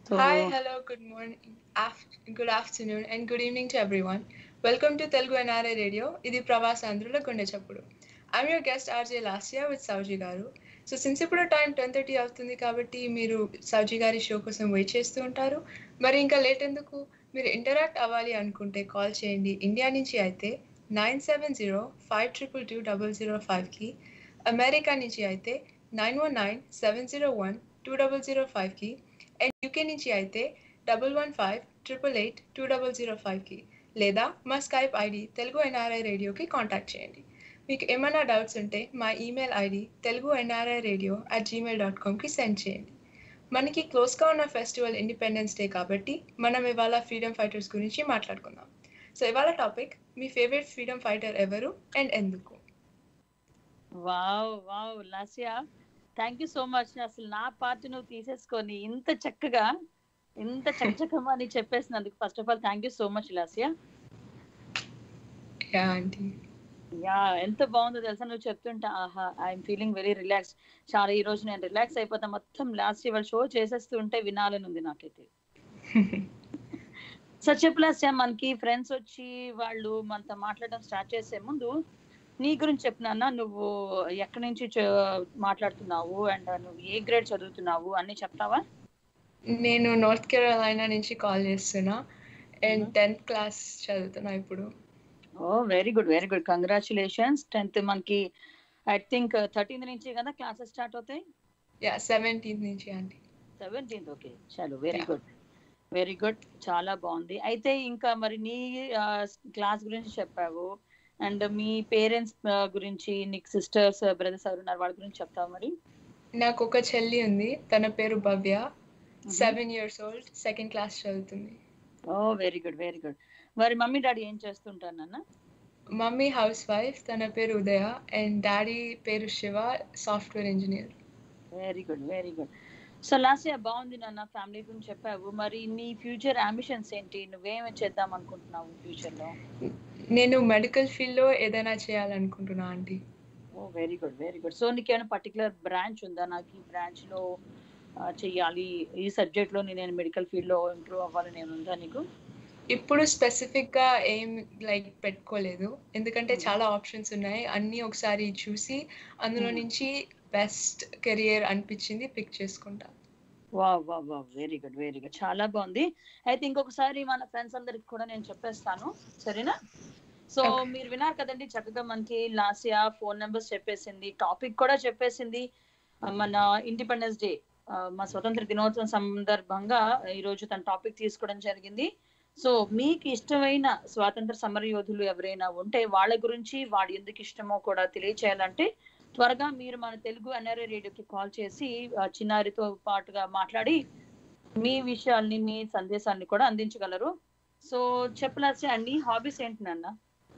So, Hi, hello, good morning, af- good afternoon, and good evening to everyone. Welcome to Telugu NRI Radio. ఇది ప్రవాస ఆంధ్రుల గుండె చప్పుడు I'm your guest RJ Lasya with Sowji గారు so since ఇప్పుడు time ten thirty అవుతుంది కాబట్టి మీరు సౌజీ గారి షో కోసం వెయిట్ చేస్తూ ఉంటారు మరి ఇంకా లేట్ ఎందుకు మీరు ఇంటరాక్ట్ అవ్వాలి అనుకుంటే కాల్ చేయండి ఇండియా నుంచి అయితే nine seven zero five triple two double zero ఫైవ్కి అమెరికా నుంచి అయితే nine one nine seven zero one two double zero ఫైవ్కి అండ్ యూకే నుంచి అయితే double one five triple eight two double zero ఫైవ్కి లేదా మా స్కైప్ ఐడి తెలుగు ఎన్ఆర్ఐ రేడియోకి కాంటాక్ట్ చేయండి మీకు ఏమైనా డౌట్స్ ఉంటే మా email ID Telugu NRI radio at Gmail dot కామ్కి సెండ్ చేయండి మనకి క్లోజ్గా ఉన్న ఫెస్టివల్ ఇండిపెండెన్స్ డే కాబట్టి మనం ఇవాళ ఫ్రీడమ్ ఫైటర్స్ గురించి మాట్లాడుకుందాం సో ఇవాళ టాపిక్ మీ ఫేవరెట్ ఫ్రీడమ్ ఫైటర్ ఎవరు అండ్ ఎందుకు wow wow Lasya thank you so much అసలు నా పార్ట్ నువ్వు తీసేసుకొని ఇంత చక్కగా ఇంత చక్కచక్కమని చెప్పేసినందుకు first of all thank you so much Lasya yeah aunty yeah ఎంత బాగుందో తెలుసా నువ్వు చెప్తుంటా ఆహా ఐఎమ్ ఫీలింగ్ వెరీ రిలాక్స్ చాలా ఈ రోజు నేను రిలాక్స్ అయిపోతా మొత్తం లాస్ట్ ఇవాళ షో చేసేస్తూ ఉంటే వినాలని ఉంది నాకైతే సో చెప్పు లాస్యా మనకి ఫ్రెండ్స్ వచ్చి వాళ్ళు మనతో మాట్లాడడం స్టార్ట్ చేసే ముందు నీ గురించి చెప్పినా నువ్వు ఎక్కడి నుంచి చ- మాట్లాడుతున్నావు అండ్ నువ్వు ఏ గ్రేడ్ చదువుతున్నావు అన్ని చెప్తావా నేను నార్త్ కెరోలైనా నుంచి కాల్ చేస్తున్నా అండ్ Mhm. టెన్త్ క్లాస్ చదువుతున్నా ఇప్పుడు oh very good very good congratulations tenth మనకి ఐ థింక్ థర్టీన్త్ నుంచి కదా క్లాసెస్ స్టార్ట్ అవుతాయి యా సెవెంటీన్త్ నుంచి ఆంటీ సెవెంటీన్త్ ఓకే చాలు very Yeah. Good very good చాలా బాగుంది అయితే ఇంకా మరి నీ క్లాస్ గురించి చెప్పావు అండ్ మీ పేరెంట్స్ గురించి నీకు సిస్టర్స్ బ్రదర్స్ ఎవరు ఉన్నారు వాళ్ళ గురించి చెప్తావు మరి నాకు ఒక చెల్లి ఉంది తన పేరు Bhavya seven years old second class చదువుతుంది oh very good very good మరి మమ్మీ డాడీ ఏం చేస్తుంటారు నాన్న మమ్మీ హౌస్ వైఫ్ తన పేరు ఉదయ అండ్ డాడీ పేరు Shiva software engineer very good very good so last year బాగుంది నాన్న ఫ్యామిలీ గురించి చెప్పావు మరి నీ ఫ్యూచర్ అంబిషన్స్ ఏంటి నువ్వేమి చేద్దాం అనుకుంటున్నావు ఫ్యూచర్ లో నేను మెడికల్ ఫీల్డ్లో ఏదైనా చేయాలనుకుంటున్నా aunty oh very good very good so నీకేమైనా పర్టికులర్ బ్రాంచ్ ఉందా నాకు ఈ బ్రాంచ్ లో ఆ, చెయ్యాలి ఈ సబ్జెక్ట్ లో నేను మెడికల్ ఫీల్డ్ లో ఇంప్రూవ్ అవ్వాలని ఏమైనా ఉందా నీకు ఇప్పుడు స్పెసిఫిక్ గా ఏం లైక్ పెట్టుకోలేదు ఎందుకంటే Hmm. చాలా ఆప్షన్స్ ఉన్నాయి అన్ని ఒకసారి చూసి అందులో Hmm. నుంచి బెస్ట్ కెరియర్ అనిపించింది పిక్ చేసుకుంటా వా వా వా వెరీ గుడ్ వెరీ గుడ్ చాలా బాగుంది అయితే ఇంకొకసారి మన ఫ్రెండ్స్ అందరికి కూడా నేను చెప్పేస్తాను సరేనా సో Okay. మీరు విన్నారు కదండి చక్కగా మనకి లాసియా ఫోన్ నెంబర్స్ చెప్పేసింది టాపిక్ కూడా చెప్పేసింది ఆ, మన ఇండిపెండెన్స్ డే మా స్వతంత్ర దినోత్సవం సందర్భంగా ఈ రోజు తన టాపిక్ తీసుకోవడం జరిగింది సో మీకు ఇష్టమైన స్వాతంత్ర సమర యోధులు ఎవరైనా ఉంటే వాళ్ళ గురించి వాడు ఎందుకు ఇష్టమో కూడా తెలియచేయాలంటే త్వరగా మీరు మన తెలుగు ఎన్ఆర్ఐ రేడియోకి కాల్ చేసి ఆ, చిన్నారితో పాటుగా మాట్లాడి మీ విషయాల్ని మీ సందేశాన్ని కూడా అందించగలరు సో చెప్పలాల్సి అండి హాబీస్ ఏంటి నాన్న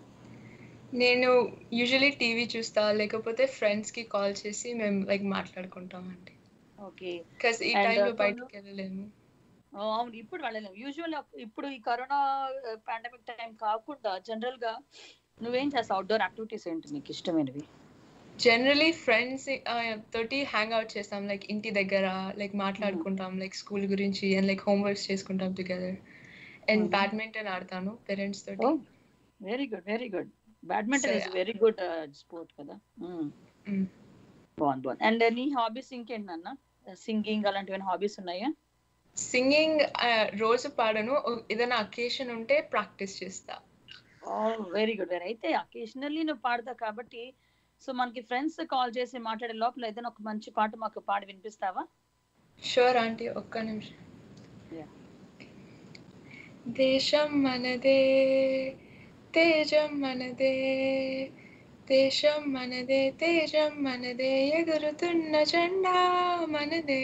నేను యూజువలీ టీవీ చూస్తా లేకపోతే ఫ్రెండ్స్ కి కాల్ చేసి మేము లైక్ మాట్లాడుకుంటాం అండి ఓకే బికాస్ ఈ And, టైంలో uh, బయటకు వెళ్ళలేము అవును ఇప్పుడు వెళ్ళలేము యూజువల్ ఇప్పుడు ఈ కరోనా పాండమిక్ టైం కాకుండా జనరల్ గా నువ్వేం చేస్తావు అవుట్డోర్ యాక్టివిటీస్ ఏంటి నీకు ఇష్టమైనవి జనరలీ ఫ్రెండ్స్ తోటి హ్యాంగ్ అవుట్ చేస్తాం లైక్ ఇంటి దగ్గర లైక్ మాట్లాడుకుంటాం లైక్ స్కూల్ గురించి అండ్ లైక్ హోంవర్క్స్ చేసుకుంటాం టుగెదర్ అండ్ Mhm. బ్యాడ్మింటన్ ఆడతాను పేరెంట్స్ తోటి oh very good very good badminton So, is yeah. Very good sport కదా Mm. Mm. బాగుంది బాగుంది అండ్ నీ హాబీస్ ఇంకేంటి నాన్న సింగింగ్ అలాంటివి హాబీస్ ఉన్నాయా సింగింగ్ రోజు పాడను ఓ- ఏదైనా అకేషన్ ఉంటే ప్రాక్టీస్ చేస్తా వెరీ గుడ్ వెరీ అయితే అకేషనల్లీ నువ్వు పాడతావు కాబట్టి సో మనకి ఫ్రెండ్స్ కాల్ చేసి మాట్లాడే లోపల ఏదైనా ఒక మంచి పాట మాకు పాడి వినిపిస్తావా షూర్ ఆంటీ ఒక్క నిమిషం Yeah. దేశం మనదే తేజం మనదే దేశం మనదే తేజం మనదే ఎగురుతున్న జెండా మనదే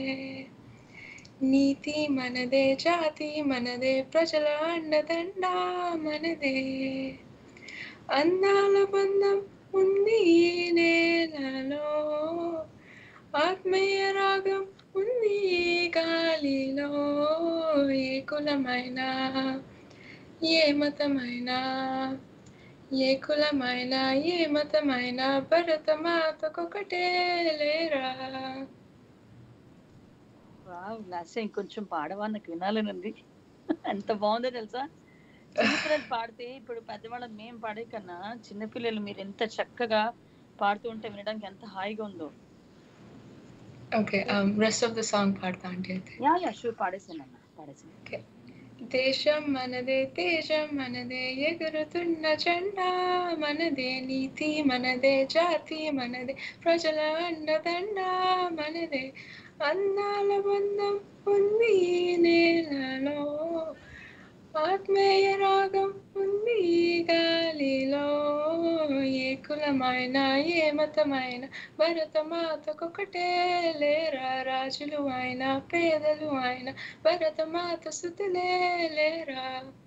నీతి మనదే జాతి మనదే ప్రజల అండదండ మనదే అందాల బంధం ఉంది ఈ నేలలో ఆత్మీయ రాగం ఉంది ఈ గాలిలో ఏ కులమైనా ఏ మతమైనా ఏ కులమైనా ఏ మతమైనా భరత మాతకొకటే లేరా వావ్ లాస్ట్ ఇంకొంచెం పాడవా నాకు వినాలని ఉంది ఎంత బాగుందో తెలుసా చిన్నపిల్లలు పాడితే ఇప్పుడు పెద్దవాళ్ళం మేము పాడే కన్నా చిన్నపిల్లలు మీరు ఎంత చక్కగా పాడుతూ ఉంటే వినడానికి ఎంత హాయిగా ఉందో okay rest of the song పాడతా అంటే అయితే యా యా షూర్ పాడేసానన్న పాడేసాను దేశం మనదే తేజం మనదే ఎగురుతున్న జెండా మనదే నీతి మనదే జాతి మనదే ప్రజల అండదండ మనదే అందాల బంధం ఉంది ఈ నేలలో ఆత్మీయ రాగం ఉంది ఈ గాలిలో ఏ కులమైన ఏ మతమైన భరత మాతకొకటే లేరా రాజులు అయినా పేదలు అయినా భరత మాత స్థుతులే లేరా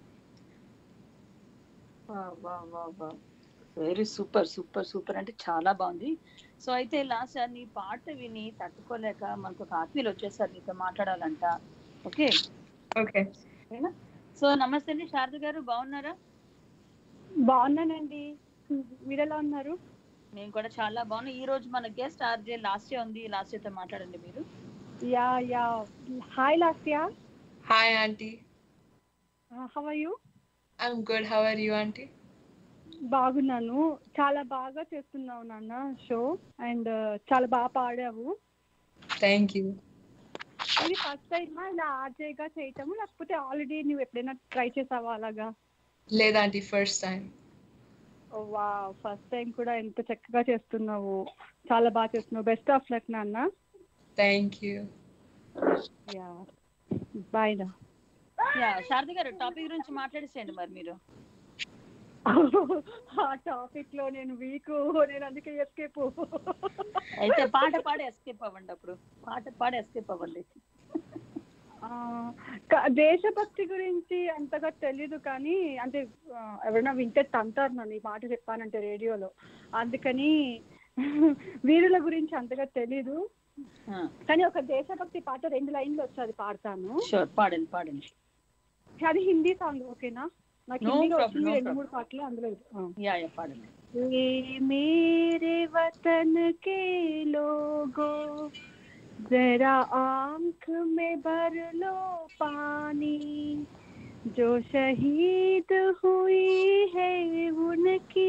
వెరీ సూపర్ సూపర్ సూపర్ అంటే చాలా బాగుంది సో అయితే లాస్ట్ నీ పాట విని తట్టుకోలేక మనకు ఒక ఆత్మీయులు వచ్చేసారు నీతో మాట్లాడాలంట ఓకే ఓకే సో నమస్తే అండి శారద గారు బాగున్నారా బాగున్నానండి మీరు ఎలా ఉన్నారు మేము కూడా చాలా బాగున్నాం ఈ రోజు మన గెస్ట్ ఆర్జే లాస్ట్ ఉంది లాస్ట్ తో మాట్లాడండి మీరు yeah yeah hi Lasya hi aunty how are you I'm good how are you aunty బాగున్నాను చాలా బాగా చేస్తున్నావు నాన్న షో అండ్ చాలా బాగా పాడావు థ్యాంక్ యూ ఇది ఫస్ట్ టైమా ఇలా ఆర్జేగా చేయటము లేకపోతే ఆల్రెడీ నువ్వు ఎప్పుడైనా ట్రై చేసావా అలాగా లేదా ఆంటీ ఫస్ట్ టైం వా ఫస్ట్ టైం కూడా ఎంత చక్కగా చేస్తున్నావు చాలా బాగా చేస్తున్నావు బెస్ట్ ఆఫ్ లక్ నాన్న థ్యాంక్ యూ యా బాయ్ రా యా శారద గారు టాపిక్ గురించి మాట్లాడేసేయండి మరి మీరు ఆ టాపిక్ లో నేను వీక్ నేను అందుకే ఎస్కేప్ అయితే పాట పాడి ఎస్కేప్ అవ్వండి అప్పుడు పాట పాడి ఎస్కేప్ అవ్వండి దేశభక్తి గురించి అంతగా తెలీదు కానీ అంటే ఆ, ఎవరైనా వింటే తంతారు నన్ను ఈ మాట చెప్పానంటే రేడియోలో అందుకని వీరుల గురించి అంతగా తెలీదు కానీ ఒక దేశభక్తి పాట రెండు లైన్లు వచ్చి అది పాడతాను షూర్ పాడండి పాడండి అది హిందీ సాంగ్ ఓకేనా నాకు No హిందీలో problem, వచ్చింది no రెండు problem. మూడు పాటలు అందులో ఇది. ఆ. యా యా పాడండి ये मेरे वतन के लोगों जरा आंख में भर लो पानी जो शहीद हुई है उनकी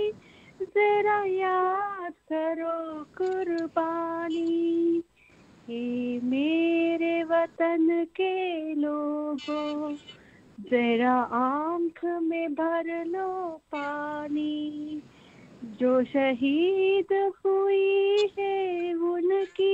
जरा याद करो कुर्बानी ये मेरे वतन के लोगों जरा आंख में भर लो पानी जो शहीद हुई है उनकी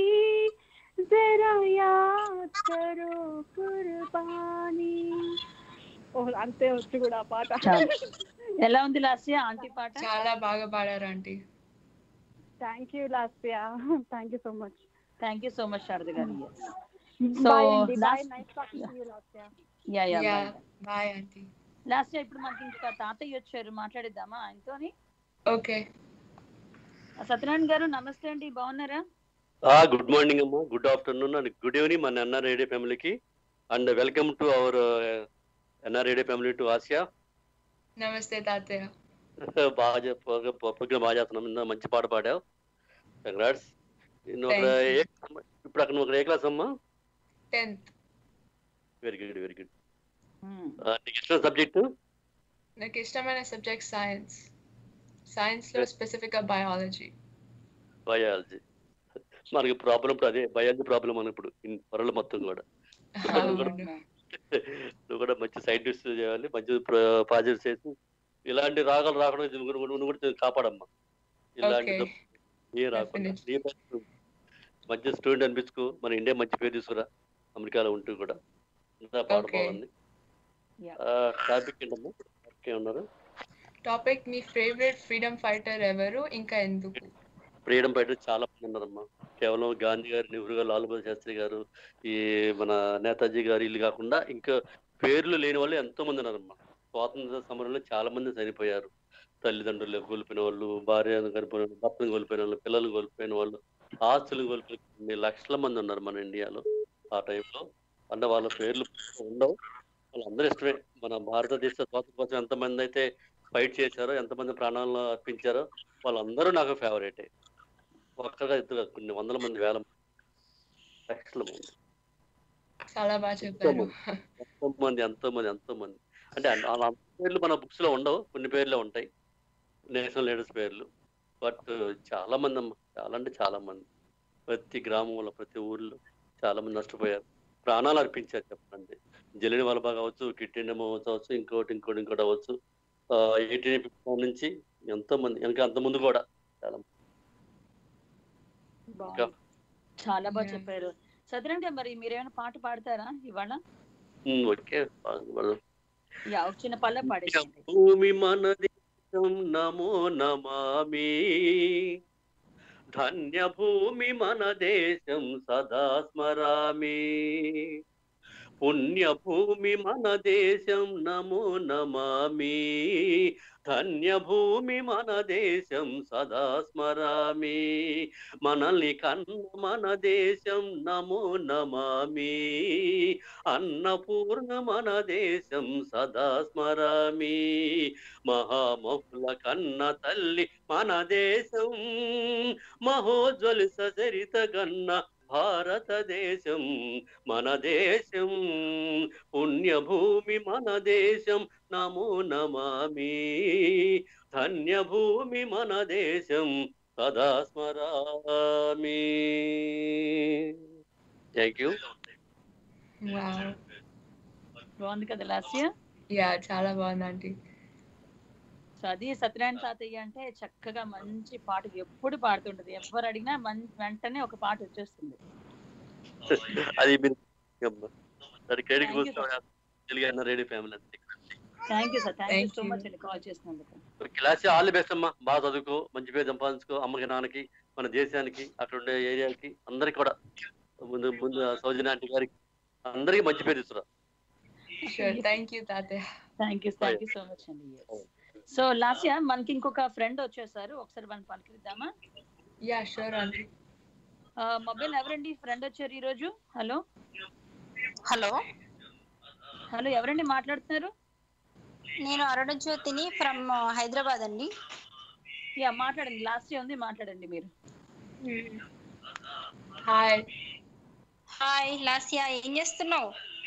जरा याद करो कुर्बानी ఓ అంతే వచ్చు కూడా ఆ పాట చాలా. ఎలా ఉంది లాస్య ఆంటీ పాట చాలా బాగా పాడారు aunty thank you Lasya thank you so much thank you so much Sharada గారు So, బాయ్ అండి bye last- nice talking to you Lasya yeah yeah yeah bye aunty last ఇప్పుడు మనకి ఇంకా తాతయ్య వచ్చారు మాట్లాడిద్దామా ఆయనతోని ఓకే సత్యనారాయణ గారు నమస్తే అండి బాగున్నారా గుడ్ మార్నింగ్ అమ్మా good afternoon and good evening మన ఎన్ఆర్ రేడియో ఫ్యామిలీకి and welcome to our NR radio family to Asia నమస్తే తాతయ్య బాగా ప్రోగ్రామ్ బాగా చేస్తున్నాం ఇందా మంచి పాట పాడావు కంగ్రాట్స్ నువ్వు అక్కడ Thank you. ఏ- ఇప్పుడు అక్కడ నువ్వు అక్కడ ఏ క్లాస్ అమ్మా tenth very good very good Hmm. నీకు ఇష్టం సబ్జెక్ట్ నాకు ఇష్టమైన సబ్జెక్ట్ సైన్స్ సైన్స్ లో స్పెసిఫిక్ గా బయాలజీ బయాలజీ మనకి ప్రాబ్లం ఇప్పుడు అదే బయాలజీ ప్రాబ్లం అని ఇప్పుడు వరల్డ్ మొత్తం కూడా నువ్వు కూడా మంచి సైంటిస్ట్ చేయాలి మంచి ప్రాజెక్ట్స్ చేసి ఇలాంటి రాగాలు రాకుండా నువ్వు కూడా- నువ్వు కూడా కాపాడమ్మా ఇలాంటి ఓకే ఏ రాకుండా Definitely. నీ బెస్ట్ మంచి స్టూడెంట్ అనిపించుకో మన ఇండియా మంచి పేరు తీసుకురా అమెరికాలో ఉంటూ కూడా ఇంత పాట Okay. బాగుంది Yeah. టాపిక్ ఏంటమ్మా ఓకే ఉన్నారు టాపిక్ మీ ఫేవరెట్ ఫ్రీడమ్ ఫైటర్ ఎవరు ఇంకా ఎందుకు ఫ్రీడమ్ ఫైటర్ చాలా మంది ఉన్నారమ్మా కేవలం గాంధీ గారు నెహ్రూ గారు లాల్ బహదూర్ శాస్త్రి గారు ఈ మన నేతాజీ గారు వీళ్ళు కాకుండా ఇంకా పేర్లు లేని వాళ్ళు ఎంతో మంది ఉన్నారమ్మా స్వాతంత్ర సమరంలో చాలా మంది చనిపోయారు తల్లిదండ్రులు కోల్పోయిన వాళ్ళు భార్యను కోల్పోయిన వాళ్ళు భర్తను కోల్పోయిన వాళ్ళు పిల్లలు కోల్పోయిన వాళ్ళు ఆస్తులు కోల్పోయిన కొన్ని లక్షల మంది ఉన్నారు మన ఇండియాలో ఆ టైంలో అంటే వాళ్ళ పేర్లు ఉండవు వాళ్ళందరూ ఇష్టమే మన భారతదేశ స్వాతంత్ర కోసం ఎంతమంది అయితే ఫైట్ చేశారో ఎంతమంది ప్రాణాలను అర్పించారో వాళ్ళందరూ నాకు ఫేవరెటే ఒక్కగా ఇద్దరు కొన్ని వందల మంది వేల మంది, లక్షల మంది చాలా బాగా చెప్పారు ఎంతో మంది ఎంతో మంది ఎంతో మంది అంటే అన్- అలా అంత పేర్లు మన బుక్స్ లో ఉండవు కొన్ని పేర్లే ఉంటాయి నేషనల్ లీడర్స్ పేర్లు బట్ చాలా మంది అమ్మ చాలా అంటే చాలా మంది ప్రతి గ్రామంలో ప్రతి ఊర్లో చాలా మంది నష్టపోయారు ప్రాణాలు అర్పించారు చెప్పండి జలిని వలబ కావచ్చు కిట్టిండమో కావచ్చు ఇంకోటి ఇంకోటి ఇంకోటి అవ్వచ్చు ఎయిటీన్ ఫిఫ్టీ నుంచి ఎంతో మంది ఇంకా అంత ముందు కూడా చాలా మంది. బాగుంది. చాలా బాగా Yeah. చెప్పారు సదరంగా మరి మీరేమైనా పాట పాడతారా ఇవాళ ఉమ్, ఓకే బాగా- యా ఒక చిన్న పల్ల పాడేసండి భూమి మన దేశం నమో నమామి ధన్య భూమి మన దేశం సదా స్మరామి పుణ్య భూమి మన దేశం నమో నమామి ధన్య భూమి మన దేశం సదా స్మరామి మనల్ని కన్న మన దేశం నమో నమామి అన్నపూర్ణ మన దేశం సదా స్మరామి మహామహుల కన్న తల్లి మన దేశం మహోజ్వలి సరిత కన్న భారతదేశం మన దేశం పుణ్యభూమి మన దేశం నమో నమామి ధన్యభూమి మన దేశం సదా స్మరామి థ్యాంక్ యూ వావ్ బాగుంది కదా లాస్య యా చాలా బాగుంది ఆంటీ సో అది సత్యనారాయణ తాతయ్య అంటే చక్కగా మంచి పాట ఎప్పుడు పాడుతుంటది ఎవరు అడిగినా మన్ వెంటనే ఒక పాట వచ్చేస్తుంది అది మీరు దాని క్రెడిట్ Thank you, కోసం తెలుగు అన్న రేడియో ఫ్యామిలీ అంతే thank you sir thank you Thank so you. Much అండి కాల్ చేసినందుకు క్లాస్ ఆల్ ది బెస్ట్ అమ్మా బాగా చదువుకో మంచి పేరు సంపాదించుకో అమ్మకి నాన్నకి మన దేశానికి అక్కడ ఉండే ఏరియాకి అందరికి కూడా ముందు ముందు సౌజన్య ఆంటీ గారికి అందరికి మంచి పేరు ఇస్తురా షూర్ థ్యాంక్ యూ తాతయ్య thank you thank you so much అండి సో లాస్ట్ ఇయర్ మనకి ఇంకొక ఫ్రెండ్ వచ్చేసారు ఒకసారి మనం పలకరిద్దామా యా షూర్ ఆంటీ మొబైల్ ఎవరండి ఫ్రెండ్ వచ్చారు ఈ రోజు హలో హలో హలో ఎవరండి మాట్లాడుతున్నారు నేను అరుణజ్యోతిని ఫ్రమ్ హైదరాబాద్ అండి యా మాట్లాడండి లాస్ట్ ఇయర్ ఉంది మాట్లాడండి మీరు హాయ్ హాయ్ లాస్యా ఏం చేస్తున్నావు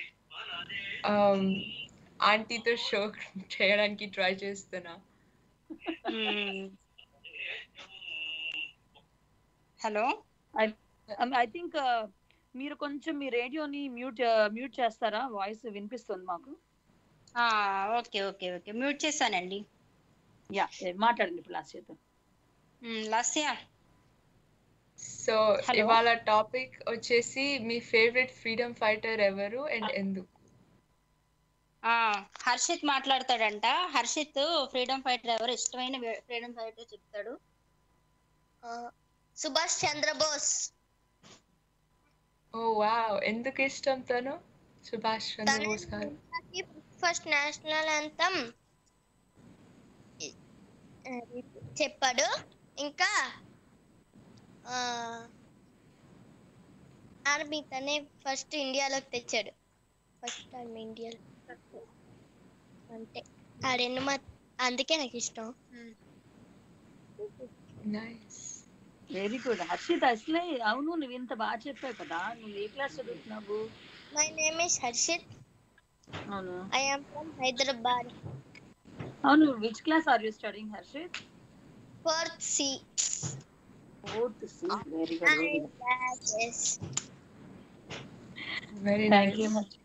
ఆంటీతో షో చేయడానికి ట్రై చేస్తున్నా హలో ఐ థింక్ మీరు కొంచెం మీ రేడియోని మ్యూట్ మ్యూట్ చేస్తారా వాయిస్ వినిపిస్తుంది మాకు ఓకే ఓకే ఓకే మ్యూట్ చేశానండి యా మాట్లాడండి ఇప్పుడు లాస్ట్ ఇయర్తో లాస్యా సో Hello. ఇవాళ టాపిక్ వచ్చేసి మీ ఫేవరెట్ ఫ్రీడమ్ ఫైటర్ ఎవరు అండ్ ఎందుకు హర్షిత్ మాట్లాడతాడంట హర్షిత్ ఫ్రీడమ్ ఫైటర్ ఎవరు ఇష్టమైన ఫ్రీడమ్ ఫైటర్ చెప్తాడు సుభాష్ చంద్రబోస్ ఓ వావ్ ఎందుకు ఇష్టం తను సుభాష్ చంద్రబోస్ గారు ఫస్ట్ నేషనల్ అంతం చెప్పాడు ఇంకా ఆర్మీ తనే ఫస్ట్ ఇండియాలోకి తెచ్చాడు ఫస్ట్ టైం ఇండియాలో అంటే ఆ రెండు మా అందుకే నాకు ఇష్టం నైస్ వెరీ గుడ్ హర్షిత్ అసలే అవును నువ్వు ఇంత బాగా చెప్పావు కదా నువ్వు ఏ క్లాస్ చదువుతున్నావు మై నేమ్ ఇస్ హర్షిత్ అవును ఐ ఆమ్ ఫ్రమ్ హైదరాబాద్ అవును which class are you studying Harshit fourth C fourth C very good very good classes very thank you nice much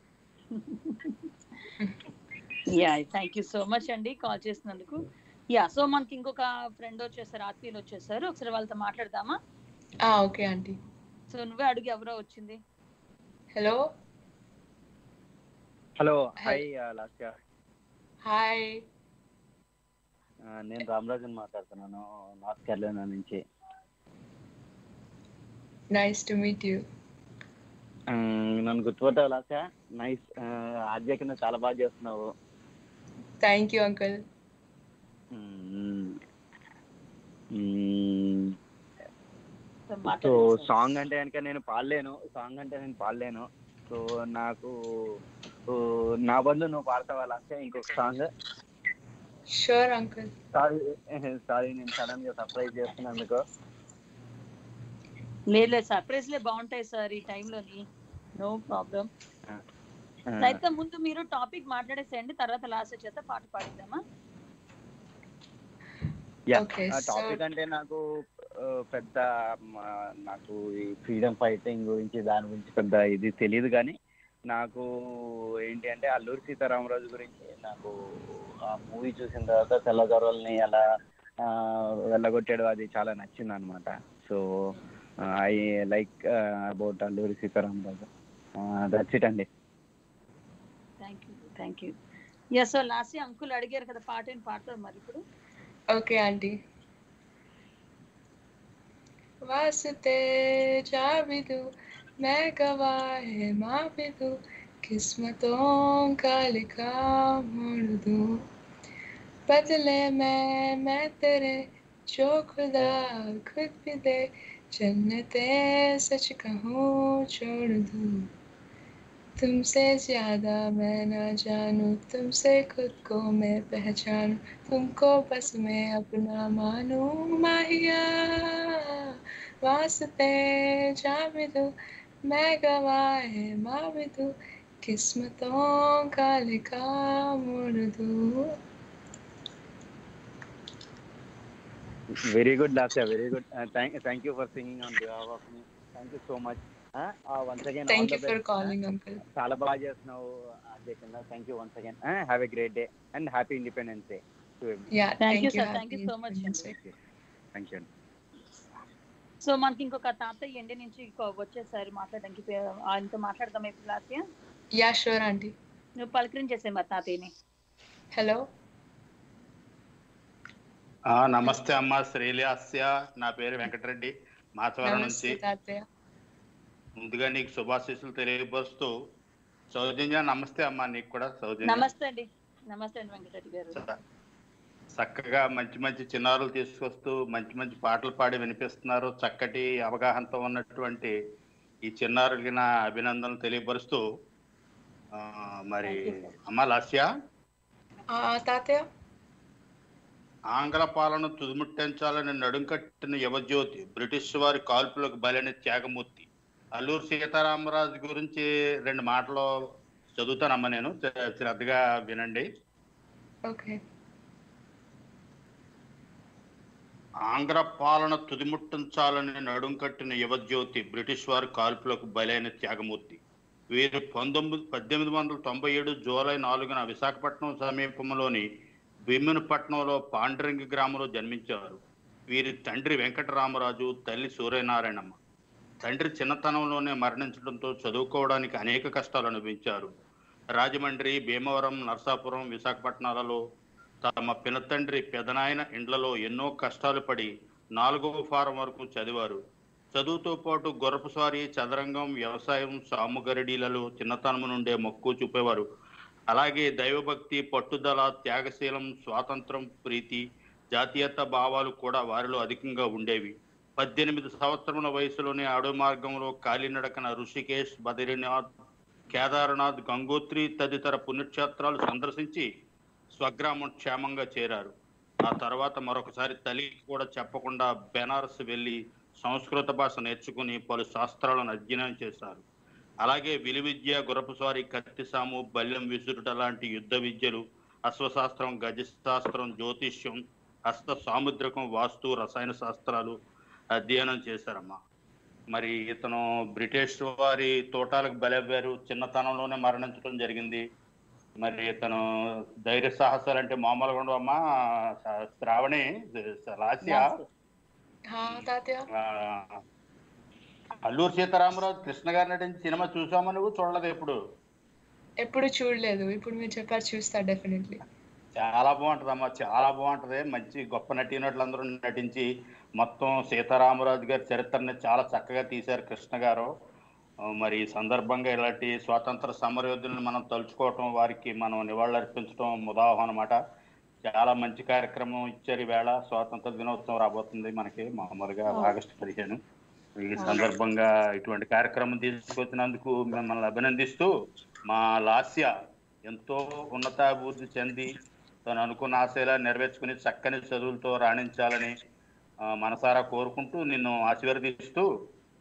yeah thank you so much అండి call చేసినందుకు yeah so మనకి ఇంకొక friend వచ్చేసారు ఆత్మీయులు వచ్చేసారు ఒకసారి వాళ్ళతో మాట్లాడదామా ఓకే ఆంటీ సో నువ్వే అడుగు ఎవరో వచ్చింది hello hello hi Lasya hi నేను రామరాజన్ మాట్లాడుతున్నాను నార్త్ కేరళ నుంచి నైస్ టు మీట్ యూ ఆ, నన్ను గుర్తుపట్టావు లాస్య నైస్ ఆద్య కింద చాలా బాగా చేస్తున్నావు thank you uncle hmm. Hmm. So so మాట్లాడండి సాంగ్ అంటే కనుక నేను పాడలేను సాంగ్ అంటే నేను పాడలేను సో నాకు ఓ, నా బంధు నువ్వు పాడతావా లాస్య ఇంకొక song sure uncle sorry sorry నేను సడన్ గా సర్ప్రైజ్ చేస్తున్నందుకు లేదు లేదు సర్ప్రైజ్ లే బాగుంటాయి సార్ ఈ టైంలోని నో ప్రాబ్లం ఆ, అయితే ముందు మీరు టాపిక్ మాట్లాడేసేయండి తర్వాత లాస్ట్ చేత పాట పాడిద్దామా Yeah. Okay, ఆ so- టాపిక్ అంటే నాకు ఆ, పెద్ద మ, నాకు ఈ ఫ్రీడమ్ ఫైటింగ్ గురించి దాని గురించి పెద్ద ఇది తెలియదు కానీ నాకు ఏంటి అంటే అల్లూరి సీతారామరాజు గురించి నాకు ఆ మూవీ చూసిన తర్వాత తెల్లదొరల్ని అలా ఆ, వెళ్ళగొట్టాడు అది చాలా నచ్చింది అనమాట so I like about Alluri Sitaramaraju that's it అండి thank you thank you yes so last uncle అడిగారు కదా పాట ఏం పాడతారు మరి ఇప్పుడు ఓకే ఆంటీ वास्ते जा भी दू मैं गवाह माँ भी दू किस्मतों का लिखा मोड़ दू बदले मैं मैं तेरे जो खुदा खुद भी दे जन्नते सच कहूँ छोड़ दूँ तुमसे ज्यादा मैं ना जानूं तुमसे खुद को मैं पहचानूं तुमको बस मैं अपना मानूं माहिया वास्ते जा भी दूं मैं गवाह माँ भी दूं किस्मतों का लिखा मोड़ दूं very good Lasya very good thank thank you for singing on behalf of మీ thank you so much once again Thank you for calling, uncle. చాలా బాగా చేస్తున్నావు అజయ్ కింద thank you once again have a great day and happy independence day Yeah, Thank thank you, you, sir. Thank you Happy so much. Independence Day. Thank you so మనకి ఇంకొక తాతయ్య ఎండి నుంచి ఇంకో- వచ్చేసారి మాట్లాడడానికి పే- ఆయనతో మాట్లాడదాం ఇప్పుడు లాస్ట్ Yeah, sure, auntie. నువ్వు పలకరించేసే మరి తాతయ్యని Hello. ఆ, నమస్తే అమ్మ శ్రీలాస్య నా పేరు వెంకటరెడ్డి మాచవరం నుంచి Namaste, Tatya. ముందుగా నీకు శుభాశీస్సులు తెలియపరుస్తూ సౌజన్య నమస్తే అమ్మా నీకు కూడా సౌజన్య నమస్తే అండి నమస్తే అండి వెంకటరెడ్డి గారు చ- చక్కగా మంచి మంచి చిన్నారులు తీసుకొస్తూ మంచి మంచి పాటలు పాడి వినిపిస్తున్నారు చక్కటి అవగాహనతో ఉన్నటువంటి ఈ చిన్నారులకి నా అభినందనలు తెలియపరుస్తూ ఆ, మరి అమ్మ లాస్య Uh, Tatya. ఆంగ్ల పాలన తుదిముట్టించాలని నడుంకట్టిన యువజ్యోతి బ్రిటిష్ వారి కాల్పులకు బలైన త్యాగమూర్తి అల్లూరు సీతారామరాజు గురించి రెండు మాటలు చదువుతానమ్మా నేను శ్ర- శ్రద్ధగా వినండి Okay. ఆంగ్ల పాలన తుదిముట్టించాలని నడుంకట్టిన యువజ్యోతి బ్రిటిష్ వారి కాల్పులకు బలైన త్యాగమూర్తి వీరు పంతొమ్మిది పద్దెనిమిది వందల తొంభై ఏడు జూలై నాలుగున విశాఖపట్నం సమీపంలోని భీమునిపట్నంలో పాండరంగి గ్రామంలో జన్మించారు వీరి తండ్రి వెంకటరామరాజు తల్లి సూర్యనారాయణమ్మ తండ్రి చిన్నతనంలోనే మరణించడంతో చదువుకోవడానికి అనేక కష్టాలు అనుభవించారు రాజమండ్రి భీమవరం నర్సాపురం విశాఖపట్నాలలో తమ పినతండ్రి పెదనాయన ఇండ్లలో ఎన్నో కష్టాలు పడి నాలుగవ ఫారం వరకు చదివారు చదువుతో పాటు గుర్రపు స్వారీ చదరంగం వ్యవసాయం సాముగరిడీలలో చిన్నతనం నుండే మక్కువ చూపేవారు అలాగే దైవభక్తి పట్టుదల త్యాగశీలం స్వాతంత్రం ప్రీతి జాతీయత భావాలు కూడా వారిలో అధికంగా ఉండేవి పద్దెనిమిది సంవత్సరముల వయసులోనే అడవి మార్గంలో కాలినడకన ఋషికేశ్ బద్రీనాథ్ కేదార్నాథ్ గంగోత్రి తదితర పుణ్యక్షేత్రాలు సందర్శించి స్వగ్రామం క్షేమంగా చేరారు ఆ తర్వాత మరొకసారి తల్లికి కూడా చెప్పకుండా బెనారస్ వెళ్ళి సంస్కృత భాష నేర్చుకుని పలు శాస్త్రాలను అధ్యయనం చేశారు అలాగే విలువిద్య గుర్రపుస్వారి కత్తిసాము బల్యం విసురుట లాంటి యుద్ధ విద్యలు అశ్వశాస్త్రం గజశాస్త్రం జ్యోతిష్యం హస్త సాముద్రికం వాస్తు రసాయన శాస్త్రాలు అధ్యయనం చేశారమ్మా మరి ఇతను బ్రిటిష్ వారి తోటాలకు బలవ్వారు చిన్నతనంలోనే మరణించడం జరిగింది మరి ఇతను ధైర్య సాహసాలు అంటే మామూలుగా ఉండవమ్మా స- శ్రావణి లాస్య Ha, Tatya. ఆ, అల్లూరు సీతారామరాజు కృష్ణ గారి నటించిన సినిమా చూసామా నువ్వు చూడలేదు ఎప్పుడు ఎప్పుడు చూడలేదు ఇప్పుడు మీరు చెప్పారు చూస్తా డెఫినెట్లీ చాలా బాగుంటది అమ్మా చాలా బాగుంటది మంచి గొప్ప నటీనటులందరూ నటించి మొత్తం సీతారామరాజు గారి చరిత్రని చాలా చక్కగా తీశారు కృష్ణ గారు ఆ, మరి ఈ సందర్భంగా ఇలాంటి స్వాతంత్ర సమరయోధులను మనం తలుచుకోవటం వారికి మనం నివాళులర్పించడం ముదాహం అనమాట చాలా మంచి కార్యక్రమం ఇచ్చారు ఈవేళ స్వాతంత్ర దినోత్సవం రాబోతుంది మనకి మామూలుగా ఆగస్టు పదిహేను ఈ సందర్భంగా ఇటువంటి కార్యక్రమం తీసుకొచ్చినందుకు మిమ్మల్ని అభినందిస్తూ మా లాస్య ఎంతో ఉన్నతాభివృద్ధి చెంది తను అనుకున్న ఆశయాల నెరవేర్చుకుని చక్కని చదువులతో రాణించాలని ఆ, మనసారా కోరుకుంటూ నిన్ను ఆశీర్వదిస్తూ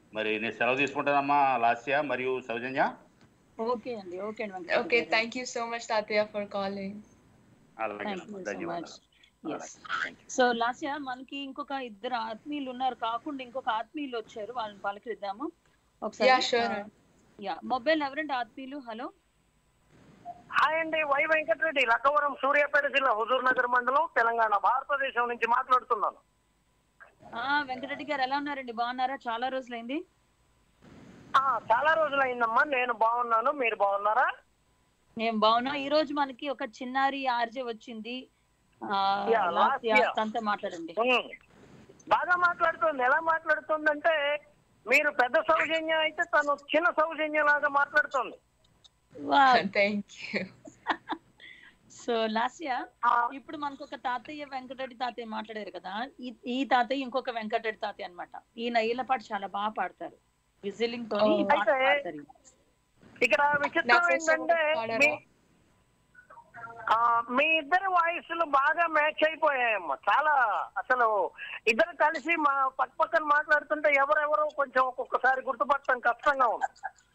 మరి నేను సెలవు తీసుకుంటానమ్మా లాస్య మరియు సౌజన్య ఓకే అండి ఓకే అండి వెంకటరెడ్డి Okay, గారు. thank you so much, Tatya, for calling. అలాగే Thank you so ధన్యవాదాలు much. Yes. సో లాస్య మనకి ఇంకొక ఇద్దరు ఆత్మీయులు ఉన్నారు కాకుండా ఇంకొక ఆత్మీయులు వచ్చారు వాళ్ళని పలకరిద్దాము Yeah, sure. యా మొబైల్ ఎవరండి ఆత్మీయులు హలో హాయ్ అండి వై వెంకటరెడ్డి లక్కవరం సూర్యాపేట జిల్లా హుజూర్ నగర్ మండలం తెలంగాణ భారతదేశం నుంచి మాట్లాడుతున్నాను ఆ వెంకటరెడ్డి గారు ఎలా ఉన్నారండి బాగున్నారా చాలా రోజులైంది ఆ, చాలా రోజులు అయిందమ్మా నేను బాగున్నాను మీరు బాగున్నారా నేను బాగున్నా ఈ రోజు మనకి ఒక చిన్నారి ఆర్జే వచ్చింది ఆ, Yeah, last లాస్య year. తనతో మాట్లాడండి ఉమ్. బాగా మాట్లాడుతుంది ఎలా మాట్లాడుతుందంటే మీరు పెద్ద సౌజన్య అయితే తను చిన్న సౌజన్య లాగా మాట్లాడుతుంది థ్యాంక్ యూ సో లాస్య ఇప్పుడు మనకు ఒక తాతయ్య వెంకటరెడ్డి తాతయ్య మాట్లాడారు కదా ఈ ఈ తాతయ్య ఇంకొక వెంకటరెడ్డి తాతయ్య అన్నమాట ఈయన ఈల పాట చాలా బాగా పాడతారు విజిలింగ్ తోని ఈ పాట అయితే పాడతారు ఈయన. ఇక్కడ విచిత్రం ఏంటంటే మీ ఆ, మీ ఇద్దరి వాయిస్లు బాగా మ్యాచ్ అయిపోయాయమ్మా చాలా అసలు ఇద్దరు కలిసి మా పక్క పక్కన మాట్లాడుతుంటే ఎవరెవరో కొంచెం ఒక్కొక్కసారి గుర్తుపట్టడం కష్టంగా ఉంది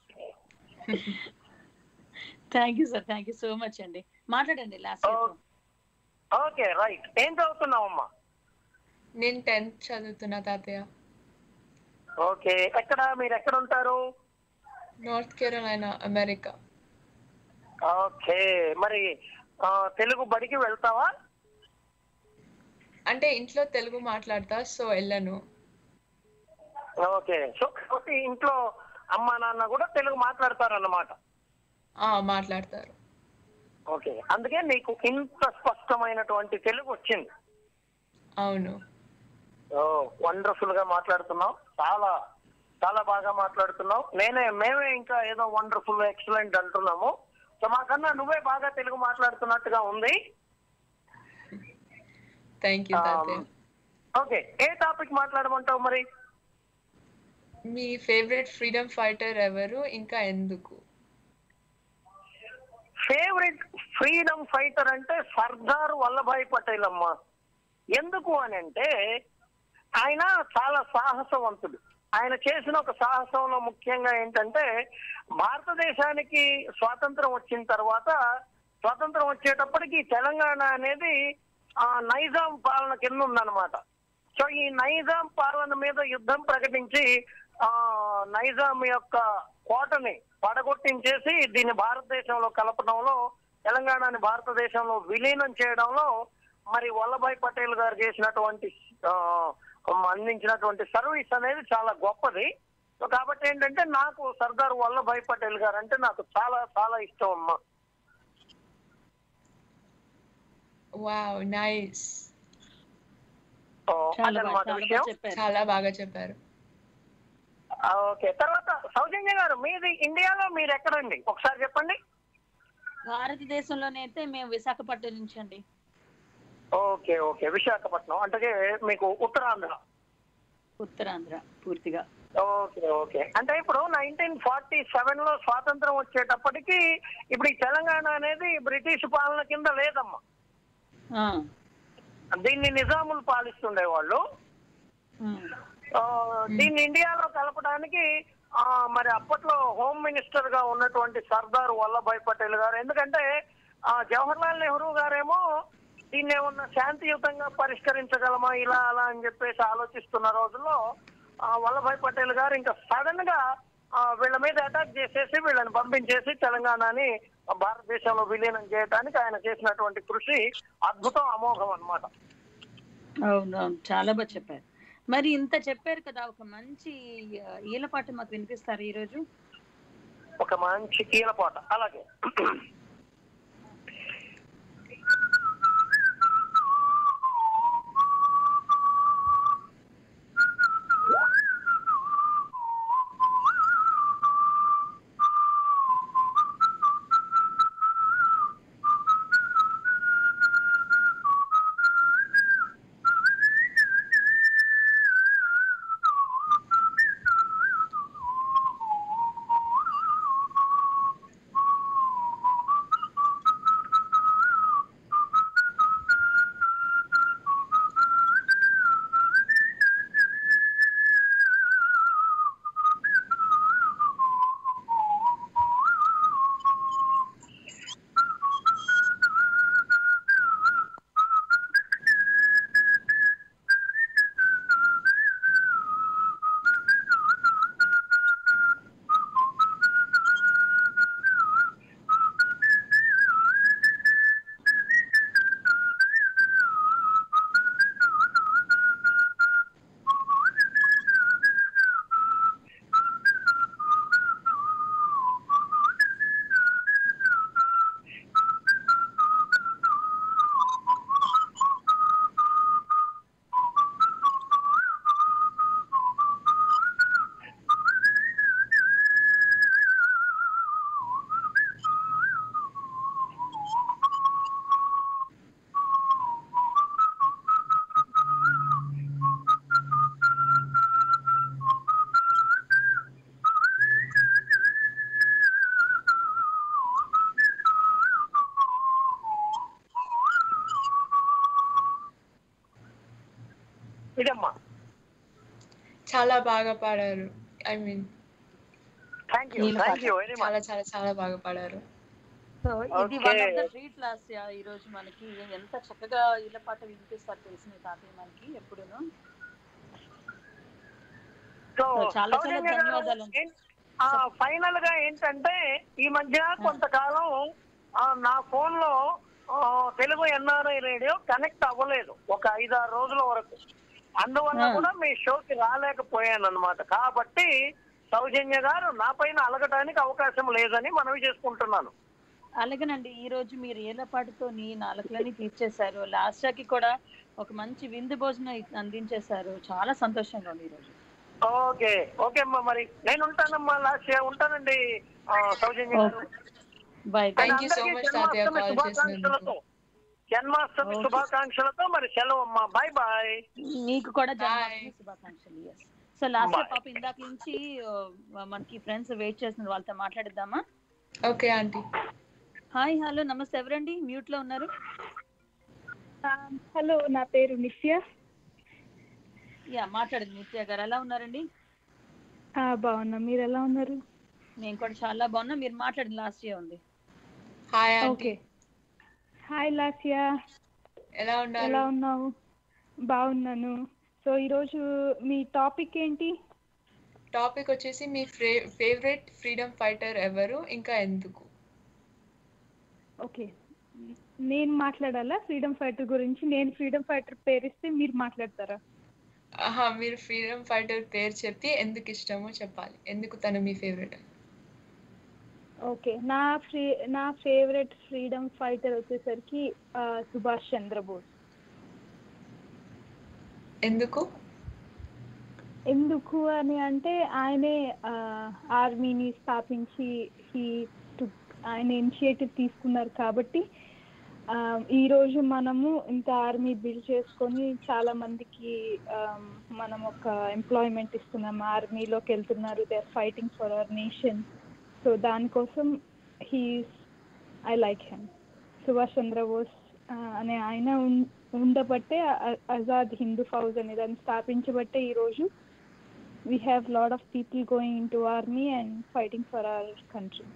thank you sir thank you so much అండి మాట్లాడండి లాస్ట్ ఓకే రైట్ ఏం చదువుతున్నావమ్మా నేను టెన్త్ చదువుతున్నా తాతయ్య ఓకే ఎక్కడ మీరు ఎక్కడ ఉంటారు నార్త్ కేరళైనా అమెరికా ఓకే మరి ఆ, తెలుగు బడికి వెళ్తావా అంటే ఇంట్లో తెలుగు మాట్లాడతా సో వెళ్ళను ఓకే సో కాబట్టి ఇంట్లో అమ్మా నాన్న కూడా తెలుగు మాట్లాడతారు అన్నమాట ఆ, మాట్లాడతారు ఓకే అందుకే నీకు ఇంత స్పష్టమైనటువంటి తెలుగు వచ్చింది అవును ఓ వండర్ఫుల్ గా మాట్లాడుతున్నావు చాలా చాలా బాగా మాట్లాడుతున్నావు నేనే మేమే ఇంకా ఏదో వండర్ఫుల్ ఎక్సలెంట్ అంటున్నాము సో మాకన్నా నువ్వే బాగా తెలుగు మాట్లాడుతున్నట్టుగా ఉంది థ్యాంక్ యూ తాతయ్య ఓకే ఏ టాపిక్ మాట్లాడమంటావు మరి మీ ఫేవరెట్ ఫ్రీడమ్ ఫైటర్ ఎవరు ఇంకా ఎందుకు ఫేవరెట్ ఫ్రీడమ్ ఫైటర్ అంటే సర్దార్ వల్లభాయ్ పటేల్ అమ్మ ఎందుకు అని అంటే ఆయన చాలా సాహసవంతుడు ఆయన చేసిన ఒక సాహసంలో ముఖ్యంగా ఏంటంటే భారతదేశానికి స్వాతంత్రం వచ్చిన తర్వాత స్వాతంత్రం వచ్చేటప్పటికి తెలంగాణ అనేది ఆ నైజాం పాలన కింద ఉందన్నమాట సో ఈ నైజాం పాలన మీద యుద్ధం ప్రకటించి ఆ నైజాం యొక్క కోటని పడగొట్టించేసి దీన్ని భారతదేశంలో కలపడంలో తెలంగాణని భారతదేశంలో విలీనం చేయడంలో మరి వల్లభాయ్ పటేల్ గారు చేసినటువంటి ఆ, అందించినటువంటి సర్వీస్ అనేది చాలా గొప్పది సో కాబట్టి ఏంటంటే నాకు సర్దార్ వల్లభాయ్ పటేల్ గారు అంటే నాకు చాలా చాలా ఇష్టం అమ్మా వావ్ నైస్ సో చాలా బాగా అదనమాట చాలా విషయం బాగా చెప్పారు చాలా బాగా చెప్పారు ఆ, ఓకే తర్వాత సౌజన్య గారు మీది ఇండియాలో మీరు ఎక్కడండి ఒకసారి చెప్పండి భారతదేశంలోనే అయితే మేము విశాఖపట్నం నుంచి అండి ఓకే ఓకే విశాఖపట్నం అంటే మీకు ఉత్తరాంధ్ర ఉత్తరాంధ్ర పూర్తిగా ఓకే ఓకే అంటే ఇప్పుడు నైన్టీన్ ఫార్టీ సెవెన్ లో స్వాతంత్రం వచ్చేటప్పటికి ఇప్పుడు ఈ తెలంగాణ అనేది బ్రిటిష్ పాలన కింద లేదమ్మా ఆ, దీన్ని నిజాములు పాలిస్తుండే వాళ్ళు ఉమ్, ఆ, దీన్ని ఇండియాలో కలపడానికి ఆ, మరి అప్పట్లో హోమ్ మినిస్టర్ గా ఉన్నటువంటి సర్దార్ వల్లభాయ్ పటేల్ గారు ఎందుకంటే ఆ, జవహర్ లాల్ నెహ్రూ గారేమో దీన్ని ఏమన్నా శాంతియుతంగా పరిష్కరించగలమా ఇలా అలా అని చెప్పేసి ఆలోచిస్తున్న రోజుల్లో ఆ, వల్లభాయ్ పటేల్ గారు ఇంకా సడన్ గా ఆ, వీళ్ళ మీద అటాక్ చేసేసి వీళ్ళని పంపించేసి తెలంగాణని భారతదేశంలో విలీనం చేయడానికి ఆయన చేసినటువంటి కృషి అద్భుతం అమోఘం అన్నమాట అవును అవును చాలా బాగా చెప్పారు మరి ఇంత చెప్పారు కదా ఒక మంచి ఆ, ఈల పాట మాకు వినిపిస్తారు ఈ రోజు ఒక మంచి కీలపాట అలాగే ఇదమ్మా చాలా బాగా పాడారు I mean thank you thank you very చాలా మచ్ చాలా చాలా బాగా పాడారు సో ఇది one of the Okay. Treat last ఈ రోజు మనకి ఎంత చక్కగా ఇళ్ళ పాట వినిపిస్తారు తెలిసిన తాతయ్య మనకి ఎప్పుడును సో సో చాలా చాలా సౌజన్య గారు, ధన్యవాదాలు ఏం- ఆ, ఫైనల్ గా ఏంటంటే ఈ మధ్య కొంతకాలం ఆ, నా ఫోన్ లో ఆ, తెలుగు ఎన్ఆర్ఐ రేడియో కనెక్ట్ అవ్వలేదు ఒక ఐదారు రోజుల వరకు అందువల్ల ఆ. కూడా మీ షోకి రాలేకపోయాను అనమాట కాబట్టి సౌజన్య గారు నా పైన అలగటానికి అవకాశం లేదని మనవి చేసుకుంటున్నాను అలాగేనండి ఈ రోజు మీరు ఏళ్ళ పాటతో నీ నాలుకలని తీర్చేశారు లాస్ట్ కి కూడా ఒక మంచి విందు భోజనం అందించేశారు చాలా సంతోషంగా ఉంది ఈ రోజు ఓకే ఓకే అమ్మా మరి నేను ఉంటానమ్మా లాస్ట్ ఉంటానండి ఆ, సౌజన్య గారు బాయ్ Thank you so అందరికీ much, తాతయ్య, జన్మాష్టమి call శుభాకాంక్షలతో జన్మాష్టమి Okay. శుభాకాంక్షలతో మరి సెలవు అమ్మా బాయ్ బాయ్ నీకు కూడా జన్మాష్టమి శుభాకాంక్షలు yes. So last Bye. పాప ఇందాక నుంచి ఆ, మనకి ఫ్రెండ్స్ వెయిట్ చేస్తున్నారు వాళ్ళతో మాట్లాడిద్దామా ఓకే ఆంటీ హాయ్ హలో నమస్తే ఎవరండి మ్యూట్ లో ఉన్నారు హలో నా పేరు నిత్య యా మాట్లాడండి నిత్య గారు ఎలా ఉన్నారండి ఆ, బాగున్నా మీరు ఎలా ఉన్నారు నేను కూడా చాలా బాగున్నా మీరు మాట్లాడండి లాస్ట్ ఇయర్ ఉంది hi okay aunty hi Lasya ఎలా ఉన్నారు ఎలా ఉన్నావు బాగున్నాను సో ఈరోజు మీ టాపిక్ ఏంటి టాపిక్ వచ్చేసి మీ ఫేవరెట్ ఫ్రీడమ్ ఫైటర్ ఎవరు ఇంకా ఎందుకు ఓకే నేను మాట్లాడాలా ఫ్రీడమ్ ఫైటర్ గురించి నేను ఫ్రీడమ్ ఫైటర్ పేరిస్తే మీరు మాట్లాడతారా ఆహా మీరు ఫ్రీడమ్ ఫైటర్ పేరు చెప్పి ఎందుకు ఇష్టమో చెప్పాలి ఎందుకు తను మీ ఫేవరెట్ ఓకే నా ఫ్రీ నా ఫేవరెట్ ఫ్రీడమ్ ఫైటర్ వచ్చేసరికి ఆ, సుభాష్ చంద్రబోస్ ఎందుకు ఎందుకు అని అంటే ఆయనే ఆర్మీని స్థాపించి హీ ఆయన ఇనిషియేటివ్ తీసుకున్నారు కాబట్టి ఆ, ఈ రోజు మనము ఇంత ఆర్మీ బిల్డ్ చేసుకొని చాలా మందికి ఆ, మనం ఒక ఎంప్లాయ్మెంట్ ఇస్తున్నాం ఆర్మీలోకి వెళ్తున్నారు they are fighting for our nation so దానికోసం he's I like him Subhash Chandrabose ఆ, అనే ఆయన ఉన్- ఉండబట్టే అ- ఆజాద్ హిందూ ఫౌజ్ అనే దాన్ని స్థాపించబట్టే ఈరోజు we have lot of people going into army and fighting for our country.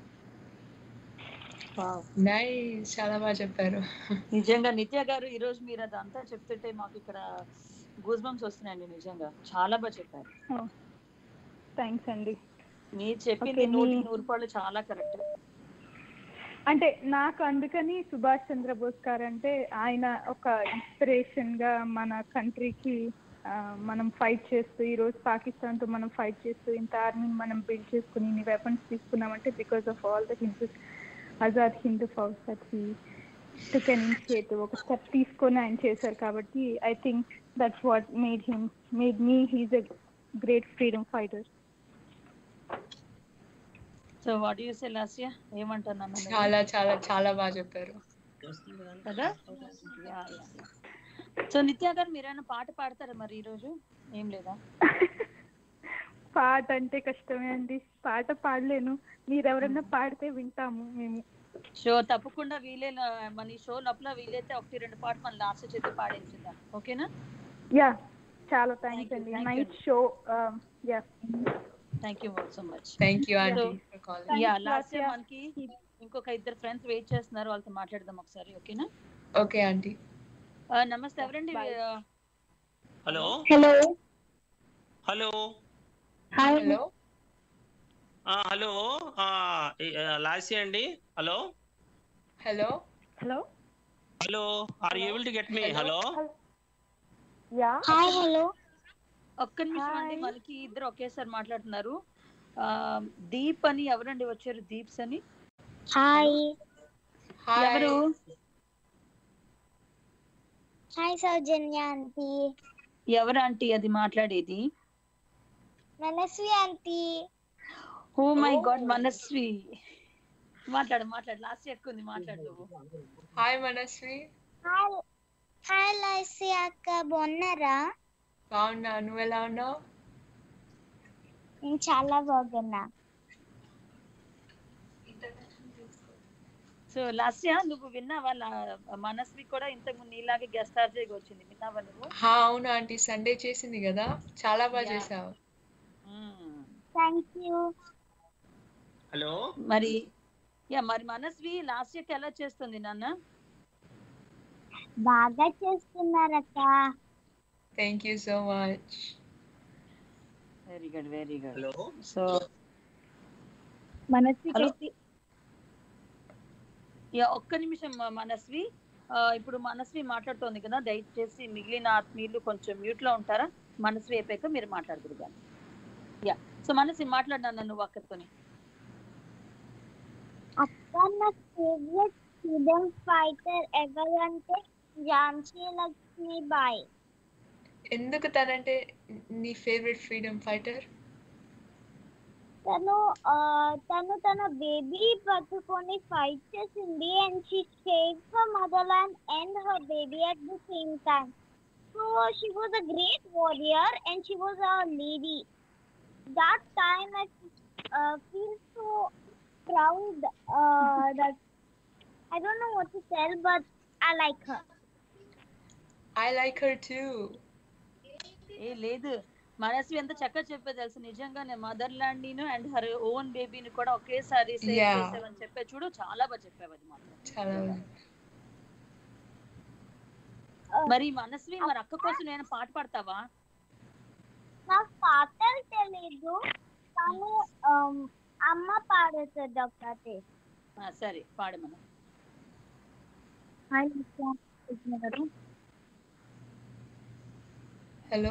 Nice చాలా బాగా చెప్పారు నిజంగా నిత్య గారు ఈ రోజు మీరు అదంతా చెప్తుంటే మాకు ఇక్కడ గూస్ బంప్స్ వస్తున్నాయండి నిజంగా చాలా బాగా చెప్పారు థ్యాంక్స్ అండి మీరు చెప్పింది Okay, నూటి మీ- నూరు రూపాయలు చాలా కరెక్ట్ అంటే నాకు అందుకని సుభాష్ చంద్రబోస్ గారు అంటే ఆయన ఒక ఇన్స్పిరేషన్ గా మన కంట్రీకి మనం ఫైట్ చేస్తూ ఈ రోజు పాకిస్తాన్ తో మనం ఫైట్ చేస్తూ ఇంత ఆర్మీని మనం బిల్డ్ చేసుకుని ఇన్ని వెపన్స్ తీసుకున్నామంటే because of all the Hindu Azad Hindu Fauj that he took an initiative ఒక స్టెప్ తీసుకొని ఆయన చేశారు కాబట్టి I think that's what made him made me he's a great freedom fighter so what you say last year ఏమంటున్నాను చాలా చాలా చాలా బాగా చెప్పారు కదా సో నిత్య గారు మీరైనా పాట పాడతారా మరి ఈ రోజు ఏం లేదా పాట అంటే కష్టమే అండి పాట పాడలేను మీరు ఎవరైనా పాడితే వింటాము మేము షో తప్పకుండా వీలే మన ఈ షో లోపల వీలైతే ఒకటి రెండు పాటలు మన లాస్ట్ చేతి పాడించుదాం ఓకేనా యా చాలా థ్యాంక్స్ Thank you, అండి thank you. Night show yeah thank you so much thank you aunty So, for calling yeah Thanks, last Lasya. మనకి ఇంకొక ఇద్దరు ఫ్రెండ్స్ వెయిట్ చేస్తున్నారు వాళ్ళతో మాట్లాడదాం ఒకసారి ఓకేనా ఓకే ఆంటీ ఆ, నమస్తే ఎవరండి Bye. ఆ, hello hello hello hi hello ఆ, హలో ఆ, ఈ, ఆ, లాసీ అండి hello hello hello hello are able to get me hello yeah hi hello ఒక్క నిమిషం అండి Hi. మనకి ఇద్దరు ఒకేసారి మాట్లాడుతున్నారు ఆ, దీప్ అని ఎవరండి వచ్చారు దీప్స్ అని హాయ్ హాయ్ ఎవరు హాయ్ సౌజన్య ఆంటీ ఎవరు ఆంటీ అది మాట్లాడేది Manasvi aunty oh my Oh. God Manasvi మాట్లాడు మాట్లాడు లాస్ట్ ఎక్కువ ఉంది మాట్లాడు నువ్వు hi Manasvi hi hi Lasya అక్క బాగున్నారా బాగున్నా నువ్వు ఎలా ఉన్నావు నేను చాలా బాగున్నా సో సో లాస్యా నువ్వు విన్నావా లా- మనస్వి కూడా ఇంతకు ముందు నీలాగే గెస్ట్ ఆర్జేగా వచ్చింది విన్నావా నువ్వు హా అవును ఆంటీ సండే చేసింది కదా చాలా బాగా Yeah. చేసావు థ్యాంక్ యూ హలో మరి యా మరి మనస్వి లాస్ట్ ఇయర్కి ఎలా చేస్తుంది నాన్న బాగా చేస్తున్నారక్క thank you so much very good very good hello so Manasvi Hello? కేసి యా ఒక్క నిమిషం మ- మనస్వి ఆ, ఇప్పుడు మనస్వి మాట్లాడుతోంది కదా దయచేసి మిగిలిన ఆత్మీయులు కొంచెం మ్యూట్ లో ఉంటారా మనస్వి అయిపోయాక మీరు మాట్లాడుతురు కానీ యా సో మనస్వి మాట్లాడినా నువ్వు అక్కడితోని అక్క నా ఫేవరెట్ ఫ్రీడమ్ ఫైటర్ ఎవరంటే ఝాన్సీ లక్ష్మీబాయి ఎందుకు తనంటే నీ ఫేవరెట్ ఫ్రీడమ్ ఫైటర్ తను ఆ, తను తన బేబీ పట్టుకొని ఫైట్ చేసింది and she save her mother land and her baby at the same time so she was a great warrior and she was a lady that time I uh, feel so proud uh, that I don't know what to tell, but I like her. I like her too ఏ లేదు మనస్వి ఎంత చక్కగా చెప్పే తెలుసు నిజంగానే mother land ని and her own బేబీని కూడా ఒకేసారి సేవ్ Yeah. చేసావని చెప్పే చూడు చాలా బాగా చెప్పావు అది మాత్రం చాలా మరి మనస్వి మరి అక్క కోసం నేను పాట పాడతావా నాకు పాటలు తెలీదు కానీ um, అమ్మ పాడుతుంది ఒకటి ఆ, సరే పాడమను హాయ్ కృష్ణ గారు hello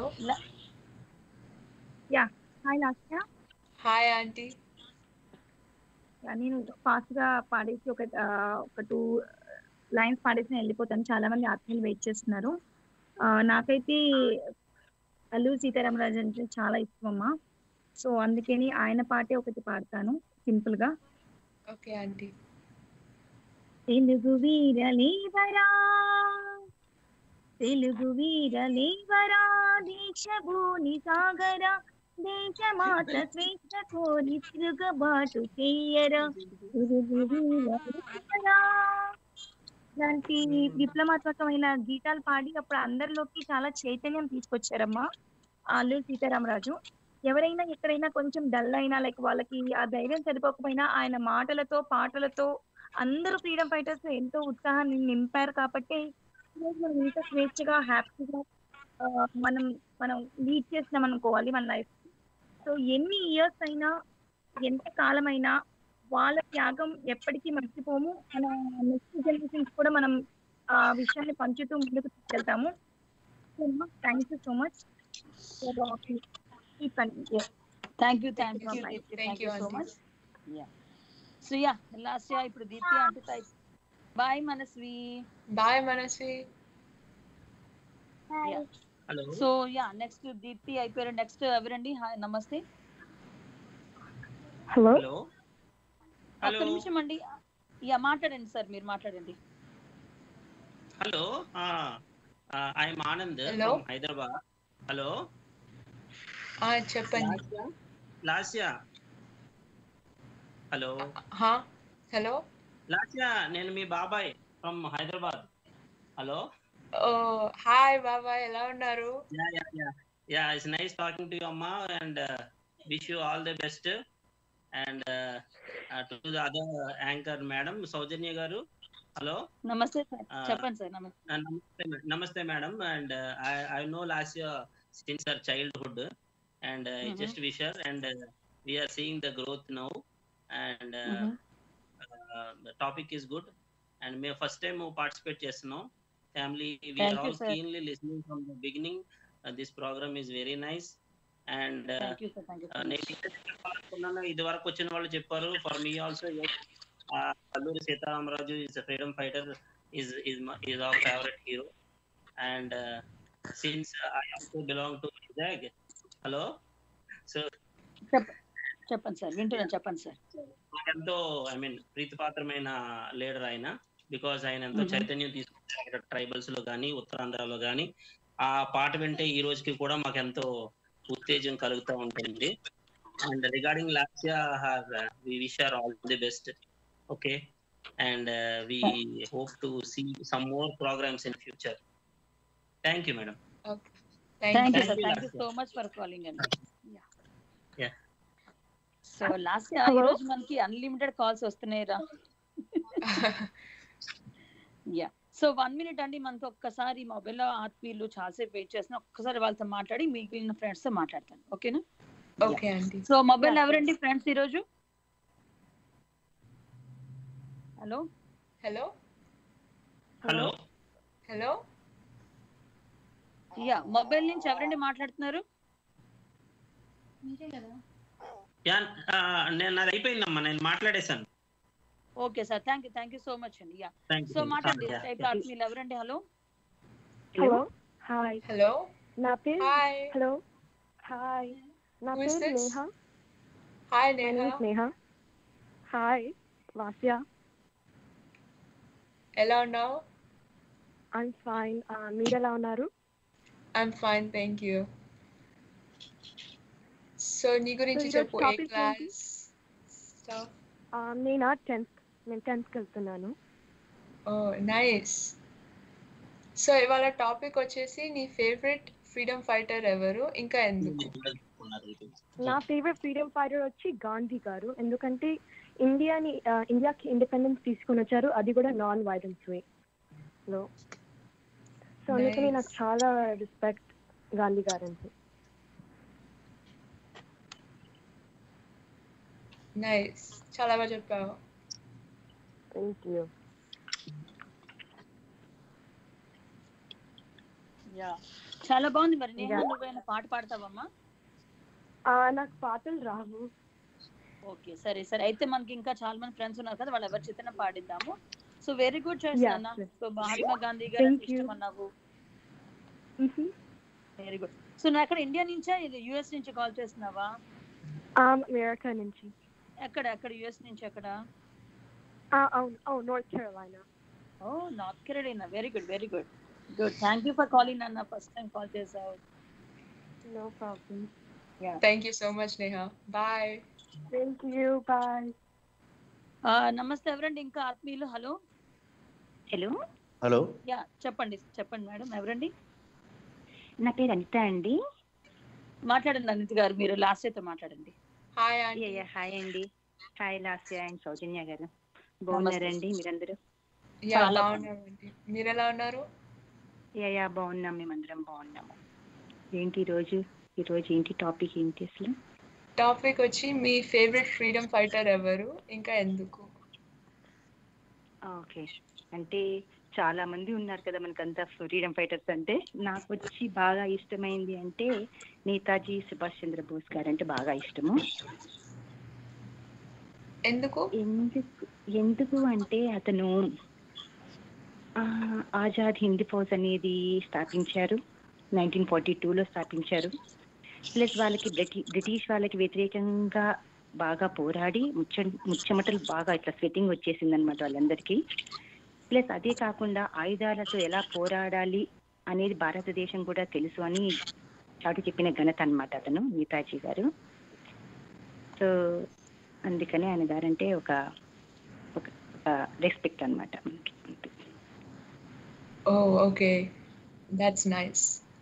yeah hi Lasya hi aunty నేను ఫాస్ట్ గా పాడేసి ఒక ఆ, ఒక టూ లైన్స్ పాడేసి నేను వెళ్ళిపోతాను చాలా మంది ఆత్మీయులు వెయిట్ చేస్తున్నారు ఆ, నాకైతే అల్లూరి సీతారామరాజు అంటే చాలా ఇష్టం అమ్మా సో అందుకని ఆయన పాటే ఒకటి పాడతాను సింపుల్ గా ఓకే ఆంటీ తెలుగు వీరలేవరా తెలుగు వీరలేవరా దేశభూని సాగర దేశమాత స్వేచ్ఛ కోరి తిరుగుబాటు చెయ్యరా తెలుగు వీరలేవరా ఇలాంటి విప్లవాత్మకమైన గీతాలు పాడి అప్పుడు అందరిలోకి చాలా చైతన్యం తీసుకొచ్చారమ్మా అల్లూరి సీతారామరాజు ఎవరైనా ఎక్కడైనా కొంచెం డల్ అయినా లైక్ వాళ్ళకి ఆ ధైర్యం సరిపోకపోయినా ఆయన మాటలతో పాటలతో అందరూ ఫ్రీడమ్ ఫైటర్స్ ఎంతో ఉత్సాహాన్ని నింపారు కాబట్టి ఈరోజు మనం ఇంత స్వేచ్ఛగా హ్యాపీగా మనం మనం లీడ్ చేసినాం అనుకోవాలి మన లైఫ్ సో ఎన్ని ఇయర్స్ అయినా ఎంత కాలమైనా వాళ్ళ త్యాగం ఎప్పటికీ మర్చిపోము మన నెక్స్ట్ జనరేషన్స్ కూడా మనం ఆ విషయాన్ని పంచుతూ ముందుకు తీసుకెళ్తాము thank you so much thank you thank you Thank you. Thank you Thank so you, much yeah so yeah last yeah ఇప్పుడు దీప్తి అంటే bye Manasvi bye Manasvi yeah hello so yeah next Deepthi అయిపోయారు నెక్స్ట్ ఎవరండి హాయ్ నమస్తే హలో హలో ఒక్క hello నిమిషం అండి yeah మాట్లాడండి sir మీరు మాట్లాడండి hello I'm Anand Hello. Hyderabad hello ఆ, చెప్పండి లాస్యా హలో హా హలో లాస్యా నేను మీ బాబాయ్ from Hyderabad hello oh hi బాబాయ్ ఎలా ఉన్నారు yeah yeah yeah yeah it's nice talking to you అమ్మా and wish you all the best and to the other anchor madam Soujanya గారు హలో నమస్తే సార్ Ah. చెప్పండి సార్ నమస్తే Uh, Namaste, ma- namaste madam. And uh, I, I know last year since her childhood, and uh, I Mhm. just wish her. And uh, we are seeing the growth now, and uh, Mhm. uh, the topic is good. And may first time we participate just now. Family, we Thank are you, all sir. keenly listening from the beginning. Uh, this program is very nice. And uh, thank you sir thank you uh, నేను ఇక్కడ చెప్పాలనుకున్నాను ఇది వరకు వచ్చిన వాళ్ళు చెప్పారు for me also Alluri Sitaramaraju is freedom fighter is is my, is our favorite hero and uh, since i also belong to zag hello so చెప్పండి sir వింటున్నాను చెప్పండి సార్ ఎంతో ఐ మీన్ ప్రీతిపాత్రమైన లీడర్ ఆయన బికాజ్ ఆయన ఎంతో Mhm. చైతన్యం తీసుకొచ్చారు అక్కడ ట్రైబల్స్ లో కానీ ఉత్తరాంధ్రలో కానీ ఆ పాట వింటే ఈ రోజుకి కూడా మాకు ఎంతో ఉత్తేజం కలుగుతూ ఉంటుంది and regarding last we wish are all the best okay and uh, we hope to see some more programs in future. Thank you, madam. Okay. Thank Thank you you. Sir thank you so much for calling అండి Yeah. So last ఈ Hello. రోజు మనకి unlimited calls వస్తున్నాయి రా yeah so one minute అండి మనకి ఒక్కసారి mobile లో ఆత్మీయులు చాలాసేపు వెయిట్ చేసిన ఒక్కసారి వాళ్ళతో మాట్లాడి మిగిలిన ఫ్రెండ్స్ తో మాట్లాడతాను ఓకేనా okay aunty so mobile Yeah, ఎవరండి ఫ్రెండ్స్ ఈరోజు hello hello Hello. Hello yeah mobile నుంచి ఎవరండి మాట్లాడుతున్నారు Yeah, uh, నేను నాది అయిపోయిందమ్మా నేను మాట్లాడేశాను okay sir thank you thank you so much అండి యా థ్యాంక్ సో యూ మాట్లాడండి టైప్ ఆత్మీయులు ఎవరండి హలో హలో హాయ్ హలో నా పేరు హాయ్ హలో హాయ్ నా Who is పేరు this? Neha hi My name Neha is Neha hi Vasya ఎలా ఉన్నావు ఐమ్ ఫైన్ మీరు ఎలా ఉన్నారు I'm fine thank you so నీ గురించి ఈరోజు చెప్పు ఏ topic ఏంటి? క్లాస్ స్టాఫ్ Uh, నేను టెన్త్ నేను టెన్త్కి వెళ్తున్నాను ఓ నైస్ సో ఇవాళ టాపిక్ వచ్చేసి నీ ఫేవరెట్ ఫ్రీడమ్ ఫైటర్ ఎవరు ఇంకా ఎందుకు నా ఫేవరెట్ ఫ్రీడమ్ ఫైటర్ వచ్చి గాంధీ గారు ఎందుకంటే ఇండియాని ఆ, ఇండియాకి ఇండిపెండెన్స్ తీసుకొని వచ్చారు అది కూడా నాన్ వైలెన్స్ వే లో సో అందుకని నాకు Nice. చాలా రెస్పెక్ట్ గాంధీ గారు అంటే నైస్ చాలా బాగా చెప్పావు థ్యాంక్ యూ యా చాలా బాగుంది మరి నేను Yeah. నువ్వేమైనా పాట పాడతావమ్మా నాకు పాటలు రావు ఓకే సరే సరే అయితే మనకి ఇంకా చాలా మంది ఫ్రెండ్స్ ఉన్నారు కదా వాళ్ళు ఎవరి చేతన పాడిద్దాము so very good choice Yeah, అన్న sure. సో మహాత్మా గాంధీ గారు Thank అంటే ఇష్టం you. అన్నావు వెరీ గుడ్ సో నువ్వు ఎక్కడ ఇండియా నుంచా ఇది యుఎస్ నుంచి కాల్ చేస్తున్నావా అమెరికా నుంచి ఎక్కడ ఎక్కడ యుఎస్ నుంచి ఎక్కడ ఆ, అవును అవును North Carolina oh North Carolina very good very good good thank you for calling అన్న ఫస్ట్ టైం కాల్ చేసావు no problem thank you so much Neha bye thank you bye నమస్తే ఎవరండి ఇంకా ఆత్మీయులు హలో హలో హలో యా చెప్పండి చెప్పండి madam ఎవరండి నా పేరు అనిత అండి మాట్లాడండి అనిత్ గారు మీరు లాస్ట్ అయితే మాట్లాడండి హాయ్ యా, యా, హాయ్ అండి హాయ్ లాస్య అండ్ సౌజన్య గారు బాగున్నారండి మీరందరూ యా చాలా బాగున్నామండి మీరు ఎలా ఉన్నారు యా యా బాగున్నాం మేమందరం బాగున్నాము ఏంటి ఈరోజు ఈరోజు ఏంటి టాపిక్ ఏంటి అసలు టాపిక్ వచ్చి మీ ఫేవరెట్ ఫ్రీడమ్ ఫైటర్ ఎవరు ఇంకా ఎందుకు ఓకే అంటే చాలా మంది ఉన్నారు కదా మనకంతా ఫ్రీడమ్ ఫైటర్స్ అంటే నాకు వచ్చి బాగా ఇష్టమైంది అంటే నేతాజీ సుభాష్ చంద్ర బోస్ గారు అంటే బాగా ఇష్టము ఎందుకు ఎందుకు ఎందుకు అంటే అతను ఆ, ఆజాద్ హింద్ ఫౌజ్ అనేది స్థాపించారు నైన్టీన్ ఫార్టీ టూలో స్థాపించారు ప్లస్ వాళ్ళకి బ్రిటి బ్రిటిష్ వాళ్ళకి వ్యతిరేకంగా బాగా పోరాడి ముచ్చ ముచ్చమటలు బాగా ఇట్లా స్వెట్టింగ్ వచ్చేసింది అనమాట వాళ్ళందరికీ ప్లస్ అదే కాకుండా ఆయుధాలతో ఎలా పోరాడాలి అనేది భారతదేశం కూడా తెలుసు అని చాటు చెప్పిన ఘనత అన్నమాట అతను నేతాజీ గారు సో అందుకని ఆయన గారంటే ఒక ఒక రెస్పెక్ట్ అనమాట మనకి oh okay that's nice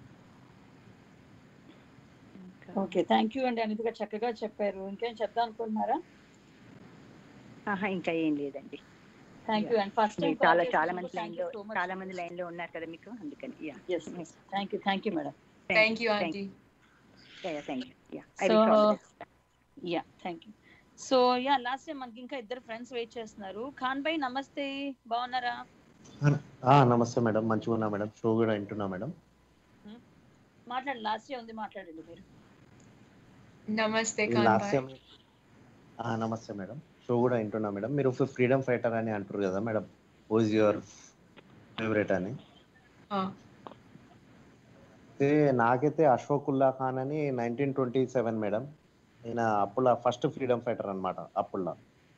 okay thank you అండి అనితగా చక్కగా చెప్పారు ఇంకేం చెప్దాం అనుకుంటున్నారా ఆహా ఇంకా ఏం లేదండి thank you and first time మీరు చాలా చాలా మంది లైన్ లో చాలా మంది లైన్ లో ఉన్నారు కదా మీకు అందుకని yeah yes thank you thank you madam thank you aunty thank you yeah I so wish yeah thank you so yeah last time మనకి ఇంకా ఇద్దరు ఫ్రెండ్స్ వెయిట్ చేస్తున్నారు ఖాన్ భాయ్ నమస్తే బాగున్నారా ఆ, నమస్తే మేడం మంచిగా ఉన్నా మేడం షో కూడా వింటున్నా మేడం మాట్లాడండి లాస్ట్ ఇయర్ ఉంది మాట్లాడండి మీరు నమస్తే ఈ ఖాన్ లాస్ట్ భాయ్ టైం ఆ, నమస్తే మేడం షో కూడా వింటున్నా మేడం మీరు ఫ్రీడమ్ ఫైటర్ అని అంటారు కదా మేడం హూజ్ యువర్ ఫేవరెట్ అని ఆ, అయితే నాకైతే అశోకుల్లా ఖాన్ అని నైన్టీన్ ట్వంటీ సెవెన్ మేడం ఈయన అప్పుల ఫస్ట్ ఫ్రీడమ్ ఫైటర్ అన్నమాట అప్పుల్లా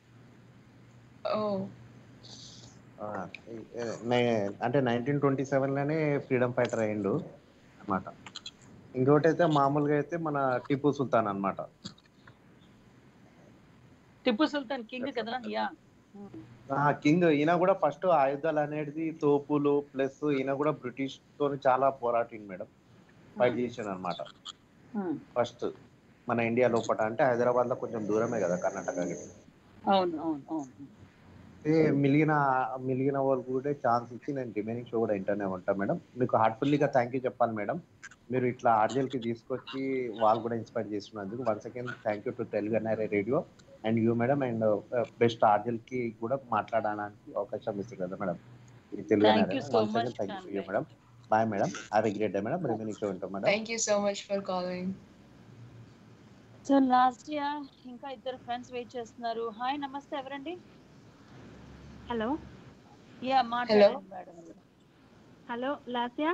ఓ ఆ, ఏ- నే- అంటే నైన్టీన్ ట్వంటీ సెవెన్లోనే ఫ్రీడమ్ ఫైటర్ అయ్యిండు అన్నమాట ఇంకోటి అయితే మామూలుగా అయితే మన టిపు సుల్తాన్ అన్నమాట టిప్పు సుల్తాన్ కింగ్ కదా యా కింగ్ ఈయన కూడా ఫస్ట్ ఆయుధాలు అనేది తోపులు ప్లస్ ఈయన కూడా బ్రిటిష్ తో చాలా పోరాటింది మేడం ఫైట్ చేసాను అనమాట ఫస్ట్ మన ఇండియా లోపల అంటే హైదరాబాద్ లో కొంచెం దూరమే కదా కర్ణాటకకి అవును అవును అవును ఏ మిలిగిన మిలిగిన వాళ్ళకు కూడా ఛాన్స్ ఇచ్చి నేను రిమైనింగ్ షో కూడా ఇంటర్నే ఉంటా మేడం మీకు హార్ట్ఫుల్లీగా థ్యాంక్ యూ చెప్పాలి మేడం మీరు ఇట్లా ఆర్జల్ కి తీసుకొచ్చి వాళ్ళు కూడా ఇన్స్పైర్ చేస్తున్నందుకు once again thank you to Telugu NRI radio and you madam and best ఆర్జల్ కి కూడా మాట్లాడడానికి అవకాశం ఇస్తుంది కదా మేడం ఈ Telugu Thank you so once again much, thank you Chandra. Madam bye madam have a great day madam remaining show ఉంటాం madam thank you so much for calling so last year ఇంకా ఇద్దరు ఫ్రెండ్స్ వెయిట్ చేస్తున్నారు hi నమస్తే ఎవరండి hello yeah మాట్లాడండి madam hello Lasya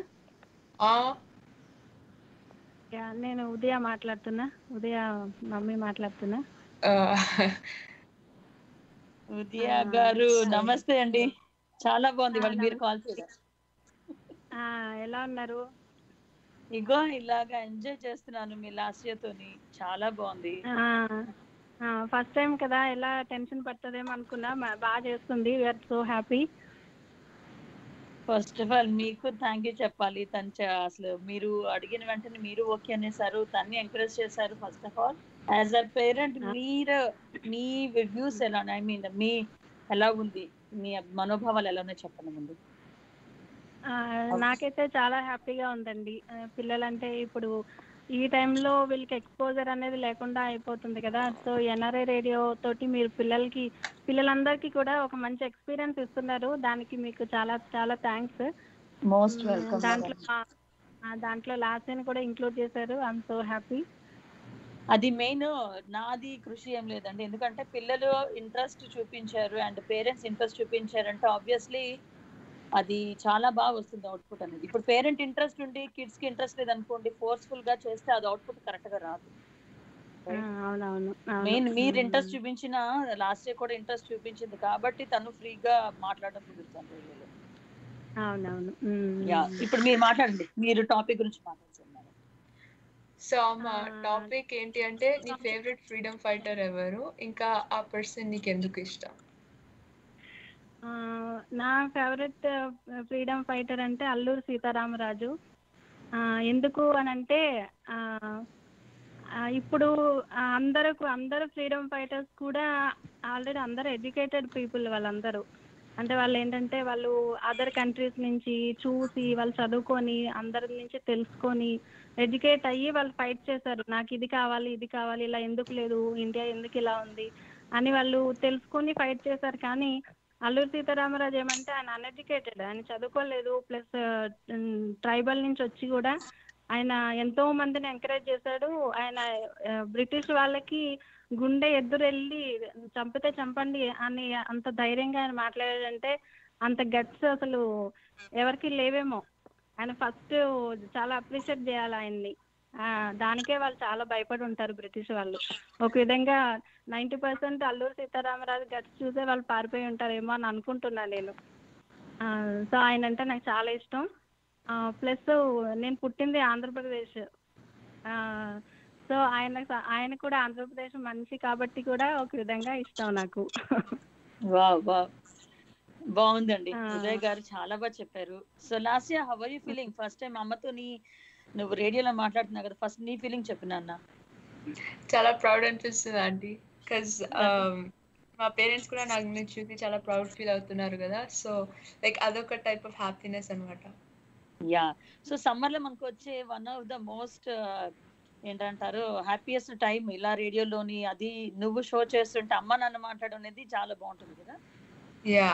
yeah, నేను ఉదయ మాట్లాడుతున్నా ఉదయ mummy మాట్లాడుతున్నా ఉదయ గారు నమస్తే అండి చాలా బాగుంది వాళ్ళు మీరు కాల్ చేయడం ఆ, ఎలా ఉన్నారు ఇగో ఇలాగా ఎంజాయ్ చేస్తున్నాను మీ లాస్ట్ ఇయర్ తోని చాలా బాగుంది ఫస్ట్ టైం కదా ఎలా టెన్షన్ పడుతుందేమో అనుకున్నా మా- బాగా చేస్తుంది we're so happy first of all మీకు థ్యాంక్ యూ చెప్పాలి తను చ- అసలు మీరు అడిగిన వెంటనే మీరు ఓకే అనేసారు తన్ని ఎంకరేజ్ చేశారు first of all as a parent మీరు మీ వ్యూస్ ఎలా ఐ మీన్ మీ ఎలా ఉంది మీ మనోభావాలు ఎలా ఉన్నాయో చెప్పండి ముందు ఆ, నాకైతే చాలా హ్యాపీగా ఉందండి ఆ, పిల్లలంటే ఇప్పుడు ఈ టైంలో వీళ్ళకి ఎక్స్పోజర్ అనేది లేకుండా అయిపోతుంది కదా సో ఎన్ఆర్ఐ రేడియో తోటి మీరు పిల్లలకి పిల్లలందరికీ కూడా ఒక మంచి ఎక్స్పీరియన్స్ ఇస్తున్నారు దానికి మీకు చాలా చాలా థ్యాంక్స్ మోస్ట్ వెల్కమ్ దాంట్లో ఆ- ఆ, దాంట్లో లాస్ట్ కూడా ఇంక్లూడ్ చేశారు ఐఎమ్ సో హ్యాపీ అది మెయిన్ నాది కృషి ఏం లేదండి ఎందుకంటే పిల్లలు ఇంట్రెస్ట్ చూపించారు అండ్ పేరెంట్స్ ఇంట్రెస్ట్ చూపించారంటే ఆబ్వియస్లీ అది చాలా బాగా వస్తుంది అవుట్పుట్ అనేది ఇప్పుడు పేరెంట్ ఇంట్రెస్ట్ ఉండి కిడ్స్ కి ఇంట్రెస్ట్ లేదు అనుకోండి ఫోర్స్ఫుల్ గా చేస్తే అది అవుట్పుట్ కరెక్ట్ గా రాదు అవునవును మెయిన్ అవును. మీరు ఇంట్రెస్ట్ చూపించిన లాస్ట్ ఇయర్ కూడా ఇంట్రెస్ట్ చూపించింది కాబట్టి తను ఫ్రీగా మాట్లాడడం కుదురుతాను రేడియోలో అవునవును మ్మ్. యా ఇప్పుడు మీరు మాట్లాడండి మీరు టాపిక్ గురించి మాట్లాడుతున్నారు సో అమ్మ టాపిక్ ఏంటి అంటే నీ ఫేవరెట్ ఫ్రీడమ్ ఫైటర్ ఎవరు ఇంకా ఆ పర్సన్ నీకు ఎందుకు ఇష్టం ఆ, నా ఫేవరెట్ ఫ్రీడమ్ ఫైటర్ అంటే అల్లూరు సీతారామరాజు ఆ, ఎందుకు అని అంటే ఆ, ఆ, ఇప్పుడు ఆ, అందరూ అందరు ఫ్రీడమ్ ఫైటర్స్ కూడా ఆల్రెడీ అందరు ఎడ్యుకేటెడ్ పీపుల్ వాళ్ళందరూ అంటే వాళ్ళు ఏంటంటే వాళ్ళు అదర్ కంట్రీస్ నుంచి చూసి వాళ్ళు చదువుకొని అందరి నుంచి తెలుసుకొని ఎడ్యుకేట్ అయ్యి వాళ్ళు ఫైట్ చేశారు నాకు ఇది కావాలి ఇది కావాలి ఇలా ఎందుకు లేదు ఇండియా ఎందుకు ఇలా ఉంది అని వాళ్ళు తెలుసుకొని ఫైట్ చేశారు కానీ అల్లూరి సీతారామరాజు ఏమంటే ఆయన అన్ఎడ్యుకేటెడ్ ఆయన చదువుకోలేదు ప్లస్ ట్రైబల్ నుంచి వచ్చి కూడా ఆయన ఎంతో మందిని ఎంకరేజ్ చేశాడు ఆయన ఆ, బ్రిటిష్ వాళ్ళకి గుండె ఎదురెళ్ళి చంపితే చంపండి అని అంత ధైర్యంగా ఆయన మాట్లాడాడంటే అంత గట్స్ అసలు ఎవరికి లేవేమో ఆయన ఫస్ట్ చాలా అప్రిషియేట్ చేయాలి ఆయన్ని ఆ, దానికే వాళ్ళు చాలా భయపడి ఉంటారు బ్రిటిష్ వాళ్ళు ఒక విధంగా ninety percent Alluri Sitaramaraju guts చూసే వాళ్ళు పారిపోయి ఉంటారేమో అని అనుకుంటున్నా నేను సో ఆయన అంటే నాకు చాలా ఇష్టం ప్లస్ నేను పుట్టింది ఆంధ్రప్రదేశ్ సో ఆయన ఆయన కూడా ఆంధ్రప్రదేశ్ మనిషి కాబట్టి కూడా ఒక విధంగా ఇష్టం నాకు వావ్ వావ్ బాగుందండి ఆ. ఉదయ్ గారు చాలా బాగా చెప్పారు so last year how you feeling first time అమ్మతో నీ నువ్వు రేడియోలో మాట్లాడుతున్నావు కదా ఫస్ట్ నీ ఫీలింగ్ చెప్పు నాన్న చాలా ప్రౌడ్ అనిపిస్తుంది ఆంటీ బికాజ్ మా పేరెంట్స్ కూడా నాకు నేను చూసి చాలా ప్రౌడ్ ఫీల్ అవుతున్నారు కదా సో లైక్ అదొక టైప్ ఆఫ్ హ్యాపీనెస్ అనమాట యా సో సమ్మర్ లో మనకు వచ్చే వన్ ఆఫ్ ద మోస్ట్ ఏంటంటారు హ్యాపీయెస్ట్ టైం ఇలా రేడియోలోని అది నువ్వు షో చేస్తుంటే అమ్మ నాన్న మాట్లాడడం అనేది చాలా బాగుంటుంది కదా యా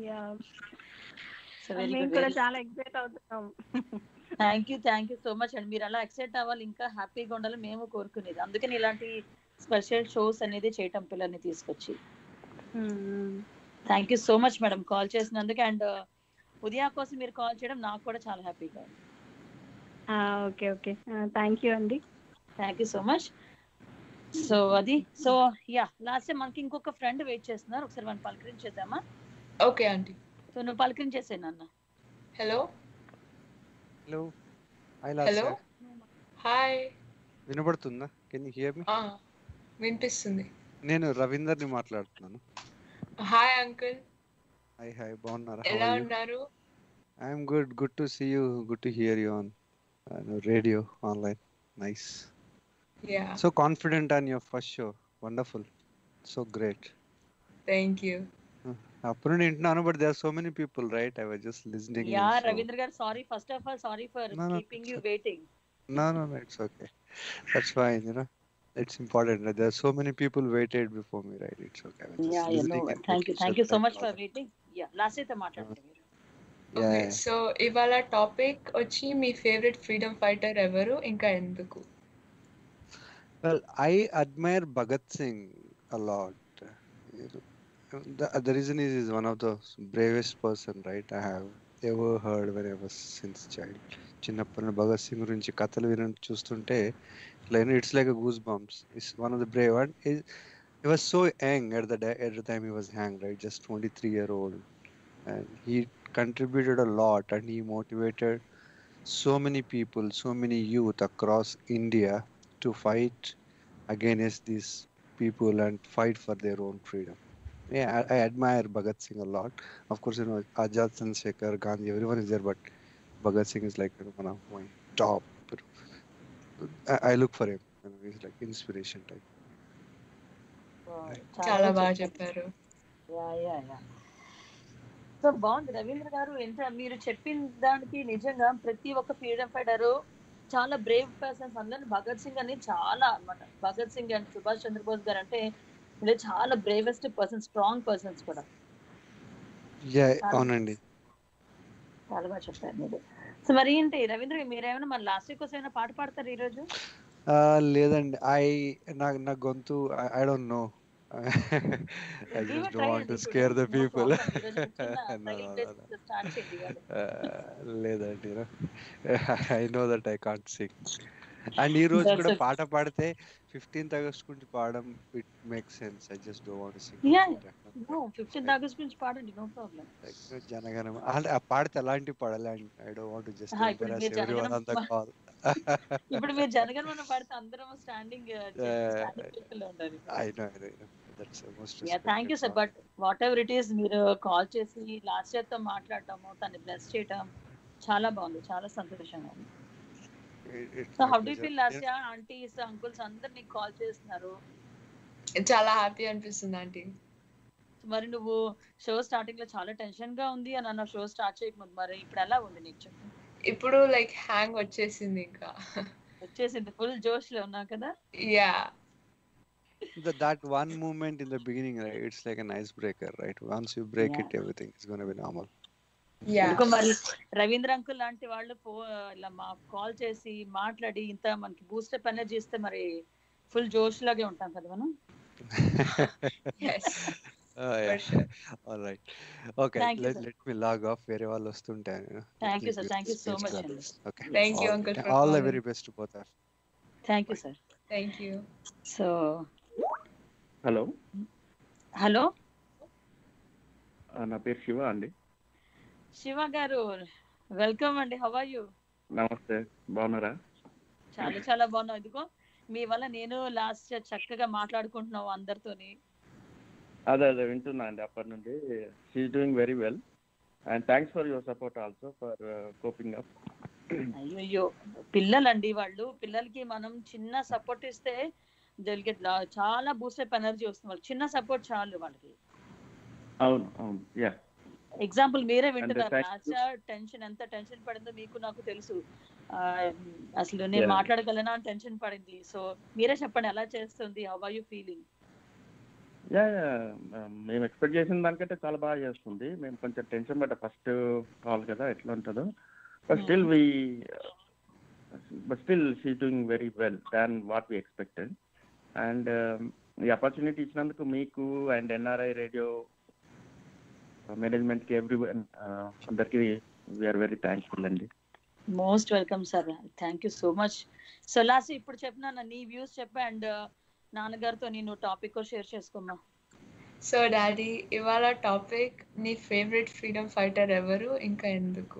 సో వెరీ మేము గుడ్ కూడా చాలా ఎక్సైట్ అవుతున్నాం thank you thank you so much అండి మీరు అలా ఎక్సైట్ అవ్వాలి ఇంకా హ్యాపీగా ఉండాలి మేము కోరుకునేది అందుకని ఇలాంటి స్పెషల్ షోస్ అనేది చేయటం పిల్లల్ని తీసుకొచ్చి thank you so much madam call చేసినందుకు అండ్ ఉదయ కోసం మీరు కాల్ చేయడం నాకు కూడా చాలా హ్యాపీగా ఉంది ఓకే ఓకే థ్యాంక్ యూ అండి thank you so much so అది సో యా లాస్ట్ టైం మనకి ఇంకొక ఫ్రెండ్ వెయిట్ చేస్తున్నారు ఒకసారి మనం పలకరించేద్దామా ఓకే ఆంటీ సో నువ్వు పలకరించేసే నాన్న hello hello hi hello hi వినబడుతుందా కెన్ యూ హియర్ మీ వినిపిస్తుంది నేను రవీందర్ని మాట్లాడుతున్నాను హాయ్ అంకుల్ హాయ్ హాయ్ బాగున్నారా ఎలా ఉన్నారు I'm good good to see you good to hear you on radio online nice yeah so confident on your first show wonderful so great thank you అప్పుడు నుండి వింటున్నాను but there so many people right I was just listening yeah Ravindra గారు sorry first of all sorry for No, no, keeping you waiting No, no, no, it's okay. That's fine, you know. It's important. right? There are so many people waited before me, right? It's okay. I was just yeah yeah no listening and thank you taking thank you stuff so like much all for that. Waiting yeah last అయితే మాట్లాడండి మీరు Yeah, okay yeah. So ఇవాళ topic వచ్చి మీ favourite freedom fighter ఎవరు ఇంకా ఎందుకు Well, I admire Bhagat Singh a lot. You know, the, the reason is he's one of the bravest person, right? I have ever heard when I was since child. చిన్నప్పటి నుండి భగత్ సింగ్ గురించి కథలు విన చూస్తుంటే like it's like goose bumps is one of the brave and he was so young at the da- at the time he was hanged, right? Just 23 year old, and he contributed a lot, and he motivated so many people, so many youth across India to fight against these people and fight for their own freedom. Yeah, I, I admire Bhagat Singh a lot. Of course, you know Ajad Chandrasekhar, Gandhi, everyone is there, but Bhagat Singh is like you know, one of my top. I, I look for him. You know, he's like inspiration type. చాలా బాగా చెప్పారు yeah yeah yeah so బాగుంది రవీంద్ర గారు ఎంత మీరు చెప్పిన దానికి నిజంగా ప్రతి ఒక్క ఫ్రీడమ్ ఫైటర్ చాలా బ్రేవ్ పర్సన్స్ అందరూ భగత్ సింగ్ అని చాలా అన్నమాట భగత్ సింగ్ అండ్ సుభాష్ చంద్రబోస్ గారు అంటే వీళ్ళు చాలా బ్రేవెస్ట్ పర్సన్ స్ట్రాంగ్ పర్సన్స్ కూడా Yeah, చాలా- అవునండి చాలా బాగా చెప్పారు మీరు సో మరి ఏంటి రవీంద్ర మీరేమైనా మన లాస్ట్ వీక్ కోసం ఏమైనా పాట పాడతారు ఈ రోజు ఆ, లేదండి ఐ నాకు నా గొంతు I don't know I Give a just try don't want to అండి స్కేర్ ద ఇప్పుడు. No people problem. ఈరోజు చిన్న try చేసి start చేయండి ఇవాళ. లేదండి I know that I can't sing and ఈ రోజు That's కూడా okay. పాట పాడితే ఫిఫ్టీన్త్ ఆగస్ట్ గురించి పాడడం it make sense I just don't want sing yeah no fifteenth August నుంచి పాడండి నో ప్రాబ్లం జనగణం అంటే ఆ పాడితే ఎలాంటి పాడాలి ఐ డోంట్ వాంట్ జస్ట్ ఆహా, ఇప్పుడు ఎంబరాస్ మీరు ఎవ్రీవన్ జనగణం ఆన్ ద కాల్ ఇప్పుడు మీరు జనగణమన పాడితే అందరం స్టాండింగ్ స్టాండింగ్ ఉండాలి I know I know that's most yeah thank you sir but whatever it is మీరు కాల్ చేసి లాస్ట్ ఇయర్ తో మాట్లాడటము తన్ని బ్లెస్ చేయటం చాలా బాగుంది చాలా సంతోషంగా ఉంది so how do feel last year aunties uncles అందరు నీకు కాల్ చేస్తున్నారు చాలా హ్యాపీ అనిపిస్తుంది ఆంటీ మరి నువ్వు షో స్టార్టింగ్ లో చాలా టెన్షన్ గా ఉంది అని అన్న షో స్టార్ట్ చేయకముందు మరి ఇప్పుడు ఎలా ఉంది నీకు చెప్పు ఇప్పుడు లైక్ హ్యాంగ్ వచ్చేసింది ఇంకా వచ్చేసింది ఫుల్ జోష్ లో ఉన్నావు కదా yeah that that one moment in the beginning, right? It's like an icebreaker, right? Once you break Yeah. it, everything is gonna be normal. Yeah ఇంకో మరి రవీంద్ర అంకుల్ లాంటి వాళ్ళు ఫో ఇలా మా కాల్ చేసి మాట్లాడి ఇంత మనకి బూస్టప్ ఎనర్జీ ఇస్తే మరి ఫుల్ జోష్ లాగే ఉంటాం కదా మనం Oh, yeah. All right. Okay. Thank you, let, sir. let me log off. వేరే వాళ్ళు వస్తుంటారు you know. Let Thank me you, sir. give Thank you this so speech much, to Anil. others. Okay. Thank you, all, uncle, for all the calling. very best to both of you. Thank you sir thank you so hello hello ఆ, నా పేరు శివ అండి శివ గారు welcome అండి how are you నమస్తే బాగున్నారా చాలా చాలా బాగున్నావు ఇదిగో మీ వల్ల నేను లాస్ట్ చక్కగా మాట్లాడుకుంటున్నావు అందరితోని అదే అదే వింటున్నా అండి అప్పటి నుండి she's doing very well and thanks for your support also for coping up అయ్యో పిల్లలండి వాళ్ళు పిల్లలకి మనం చిన్న సపోర్ట్ ఇస్తే జరిగే చాలా బూస్టప్ ఎనర్జీ వస్తుంది వాళ్ళకి చిన్న సపోర్ట్ చాలు వాళ్ళకి అవును అవును యా ఎగ్జాంపుల్ మీరే వింటున్నారు thank you. లాస్ట్ టెన్షన్ ఎంత టెన్షన్ పడిందో మీకు నాకు తెలుసు ఆ, అసలు నేను Yeah. మాట్లాడగలనా అని టెన్షన్ పడింది సో మీరే చెప్పండి ఎలా చేస్తుంది how are you feeling yeah yeah మేము ఎక్స్పెక్ట్ చేసిన దానికంటే చాలా బాగా చేస్తుంది మేము కొంచెం టెన్షన్ పడ్డ ఫస్ట్ కాల్ కదా ఎట్లా ఉంటుందో but still we but still she doing very well than what we expected and ఈ ఆపర్చునిటీ ఇచ్చినందుకు మీకు అండ్ ఎన్ఆర్ఐ రేడియో మేనేజ్మెంట్కి ఎవ్రీ అందరికీ వీఆర్ వెరీ థ్యాంక్ఫుల్ అండి most welcome sir thank you so much so last ఇప్పుడు చెప్పినా నీ views చెప్పా అండ్ నాన్నగారితో నేను టాపిక్ షేర్ చేసుకోమా సో డాడీ ఇవాళ టాపిక్ నీ ఫేవరెట్ ఫ్రీడమ్ ఫైటర్ ఎవరు ఇంకా ఎందుకు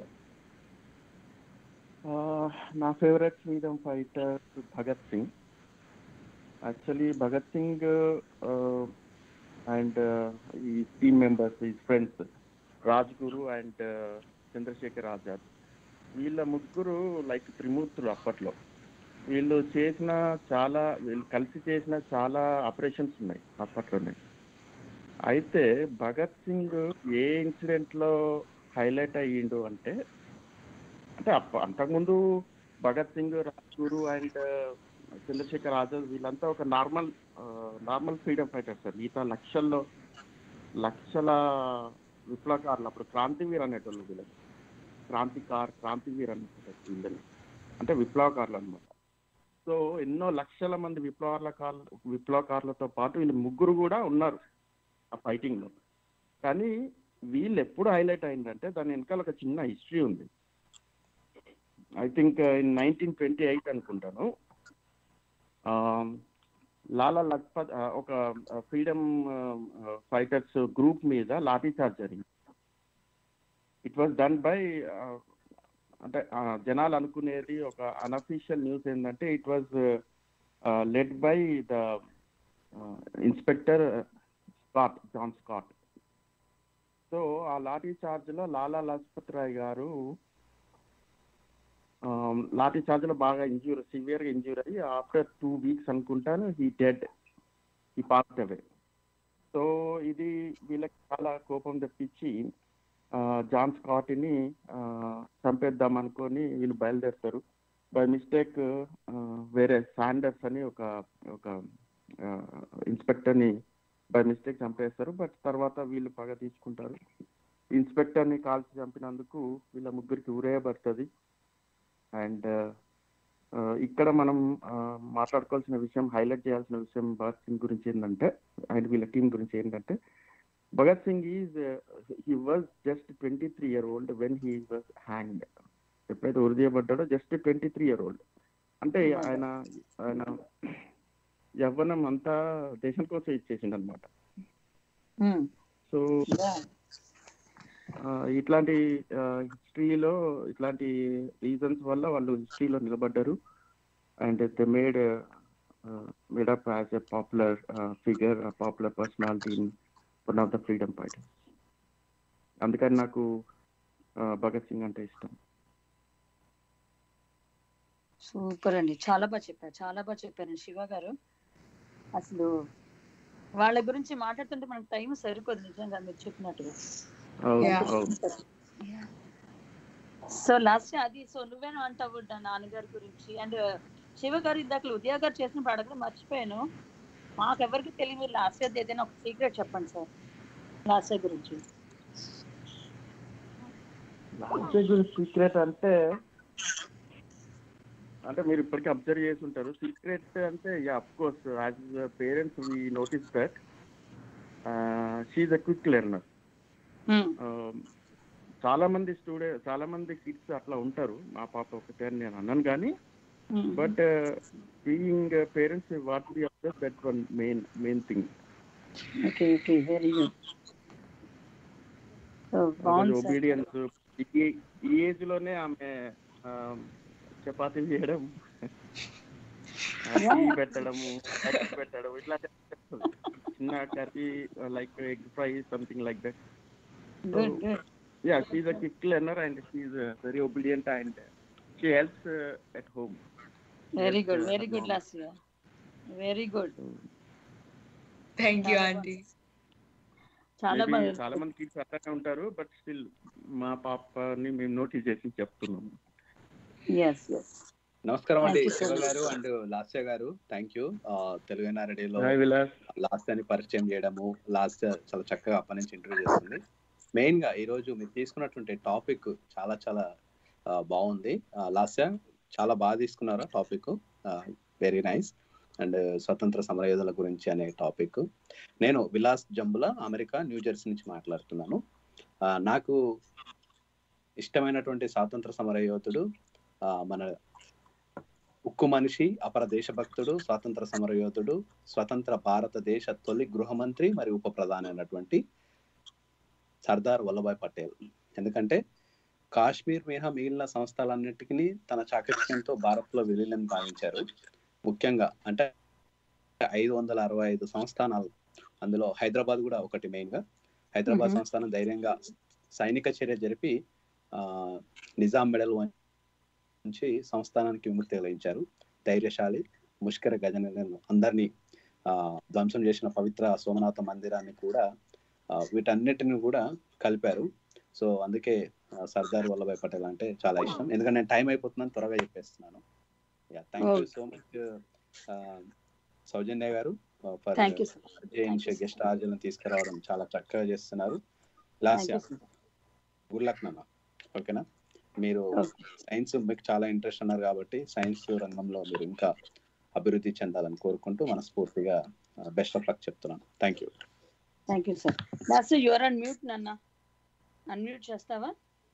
నా favourite freedom fighter Bhagat Singh actually Bhagat Singh and ఈ టీమ్ మెంబర్స్ ఈ ఫ్రెండ్స్ రాజ్గురు అండ్ చంద్రశేఖర్ ఆజాద్ వీళ్ళ ముగ్గురు లైక్ త్రిమూర్తులు అప్పట్లో వీళ్ళు చేసిన చాలా వీళ్ళు కలిసి చేసిన చాలా ఆపరేషన్స్ ఉన్నాయి అప్పట్లోనే అయితే భగత్ సింగ్ ఏ ఇన్సిడెంట్ లో హైలైట్ అయ్యిండు అంటే అంటే అప్ప అంతకుముందు భగత్ సింగ్ రాజ్గురు అండ్ చంద్రశేఖర్ ఆజాద్ వీళ్ళంతా ఒక normal normal freedom fighters sir మిగతా లక్షల్లో లక్షల విప్లవకారులు అప్పుడు క్రాంతివీర్ అనేటోళ్ళు వీళ్ళని క్రాంతికార్ క్రాంతివీర్ అనేటోళ్ళు వీళ్ళని అంటే విప్లవకారులు అనమాట సో ఎన్నో లక్షల మంది విప్లవకారుల విప్లవకారులతో పాటు వీళ్ళు ముగ్గురు కూడా ఉన్నారు ఆ ఫైటింగ్ లో కానీ వీళ్ళు ఎప్పుడు హైలైట్ అయిందంటే దాని వెనకాల ఒక చిన్న హిస్టరీ ఉంది I think in nineteen twenty eight అనుకుంటాను ఆ, లాలా లజ్పత్ ఆ, ఒక ఫ్రీడమ్ ఫైటర్స్ గ్రూప్ మీద లాఠీ చార్జ్ జరిగింది ఇట్ వాజ్ డన్ బై అంటే ఆ, జనాలు అనుకునేది ఒక అన్అఫీషియల్ న్యూస్ ఏంటంటే it was led by the inspector Scott John Scott so ఆ లాఠీ చార్జ్ లో లాలా లజపత్ రాయ్ గారు ఆమ్, లాఠీ చార్జ్ లో బాగా ఇంజ్యూర్ సివియర్ గా ఇంజ్యూర్ అయ్యి ఆఫ్టర్ టూ వీక్స్ అనుకుంటాను హీ డెడ్ ఈ పాస్ట్ అవే సో ఇది వీళ్ళకి చాలా కోపం తెప్పించి ఆ, జాన్ స్కాట్ని ఆ, చంపేద్దాం అనుకొని వీళ్ళు బయలుదేరుతారు బై మిస్టేక్ వేరే శాండర్స్ అని ఒక ఒక ఇన్స్పెక్టర్ని బై మిస్టేక్ చంపేస్తారు బట్ తర్వాత వీళ్ళు పగ తీసుకుంటారు ఇన్స్పెక్టర్ని కాల్చి చంపినందుకు వీళ్ళ ముగ్గురికి ఊరేయబడుతుంది అండ్ ఇక్కడ మనం ఆ, మాట్లాడుకోవాల్సిన విషయం హైలైట్ చేయాల్సిన విషయం భగత్ సింగ్ గురించి ఏంటంటే అండ్ వీళ్ళ టీం గురించి ఏంటంటే Bhagat Singh is he was just twenty three year old when he was hanged ఎప్పుడైతే ఉరి చేయబడ్డాడో just twenty three year old అంటే ఆయన ఆయన యవ్వనం అంతా దేశం కోసం ఇచ్చేసిండు అనమాట సో ఆ, ఇట్లాంటి హిస్టరీలో ఇట్లాంటి రీజన్స్ వల్ల వాళ్ళు హిస్టరీలో నిలబడ్డారు and they made made up as a popular figure popular personality in one of the freedom fighters అందుకని నాకు ఆ, భగత్ సింగ్ అంటే ఇష్టం సూపర్ అండి చాలా బాగా చెప్పారు చాలా బాగా చెప్పారండి శివ గారు అసలు వాళ్ళ గురించి మాట్లాడుతుంటే మనకు టైం సరిపోదు నిజంగా మీరు చెప్పినట్టుగా అవును Yeah. అవును సో లాస్ట్ అది సో నువ్వేనా అంటావు నా నాన్నగారి గురించి అండ్ శివ గారు ఇందాక ఉదయ గారు చేసినప్పుడు అడగడం మర్చిపోయాను మాకెవరికి తెలియదు లాస్ట్ ఇయర్ ఏదైనా ఒక సీక్రెట్ చెప్పండి సార్ లాస్ట్ ఇయర్ గురించి సీక్రెట్ అంటే అంటే మీరు ఇప్పటికీ అబ్జర్వ్ చేసి ఉంటారు సీక్రెట్ అంటే yeah of course as parents we notice that she a quick learner చాలా మంది స్టూడెంట్ చాలా మంది కిడ్స్ అట్లా ఉంటారు మా పాప ఒకటే అని నేను అన్నాను కానీ but being parents what we observe that one main main thing okay okay very good so బాగుంది సార్ ఒబీడియన్స్ ఈ ఏజ్ లోనే ఆమె ఆ, చపాతీ చేయడం టీ పెట్టడము కర్రీ పెట్టడం ఇట్లా చేస్తుంది. చిన్న curry like egg fry something like that good good yeah she a quick learner and she very obedient and she helps at home very good very good last year very good thank you aunty చాలా Maybe బాగా చాలా మంది kids అట్లానే ఉంటారు but still మా పాపని మేము notice చేసి చెప్తున్నాము ఎస్ ఎస్ నమస్కారం అండి Thank you so Shiva much. Garu అండ్ లాస్య గారు థ్యాంక్ యూ తెలుగు ఎన్ఆర్డీలో హాయ్ విలాస్ లాస్ట్ అని పరిచయం చేయడము లాస్ట్ చాలా చక్కగా అప్పటి నుంచి ఇంటర్వ్యూ చేస్తుంది మెయిన్ గా ఈ రోజు మీరు తీసుకున్నటువంటి టాపిక్ చాలా చాలా ఆ, బాగుంది లాస్య చాలా బాగా తీసుకున్నారు టాపిక్ వెరీ నైస్ అండ్ స్వతంత్ర సమరయోధుల గురించి అనే టాపిక్ నేను Vilas Jambula America New Jersey నుంచి మాట్లాడుతున్నాను ఆ, నాకు ఇష్టమైనటువంటి స్వాతంత్ర సమరయోధుడు ఆ, మన ఉక్కు మనిషి అపర దేశభక్తుడు స్వాతంత్ర సమరయోధుడు స్వతంత్ర భారతదేశ తొలి గృహమంత్రి మరియు ఉప ప్రధాని అయినటువంటి సర్దార్ వల్లభాయ్ పటేల్ ఎందుకంటే కాశ్మీర్ మినహా మిగిలిన సంస్థలన్నిటికీ తన చాకచక్యంతో భారత్ లో విలీనం భావించారు ముఖ్యంగా అంటే ఐదు వందల అరవై ఐదు సంస్థానాలు అందులో హైదరాబాద్ కూడా ఒకటి మెయిన్ గా హైదరాబాద్ మ్మ్. సంస్థానం ధైర్యంగా సైనిక చర్య జరిపి ఆ, నిజాం మెడల్ నుంచి సంస్థానానికి విముక్తి కలిగించారు ధైర్యశాలి ముష్కర గజనలను అందరినీ ఆ, ధ్వంసం చేసిన పవిత్ర సోమనాథ మందిరాన్ని కూడా ఆ, వీటన్నిటిని కూడా కలిపారు సో అందుకే ఆ, సర్దార్ వల్లభాయ్ పటేల్ అంటే చాలా ఇష్టం ఎందుకంటే నేను టైం అయిపోతుందని త్వరగా చెప్పేస్తున్నాను thank you Okay. So much Soujanya garu for Thank you, sir. Guest ఆర్జలను తీసుకురావడం చాలా చక్కగా చేస్తున్నారు last Thank you, sir. Good luck నాన్న ఓకేనా మీరు సైన్స్ మీకు చాలా ఇంట్రెస్ట్ అన్నారు కాబట్టి సైన్స్ రంగంలో మీరు ఇంకా అభివృద్ధి చెందాలని కోరుకుంటూ మనస్ఫూర్తిగా బెస్ట్ ఆఫ్ లక్ చెప్తున్నాను thank you thank you sir last your unmute నాన్న అన్మ్యూట్ చేస్తావా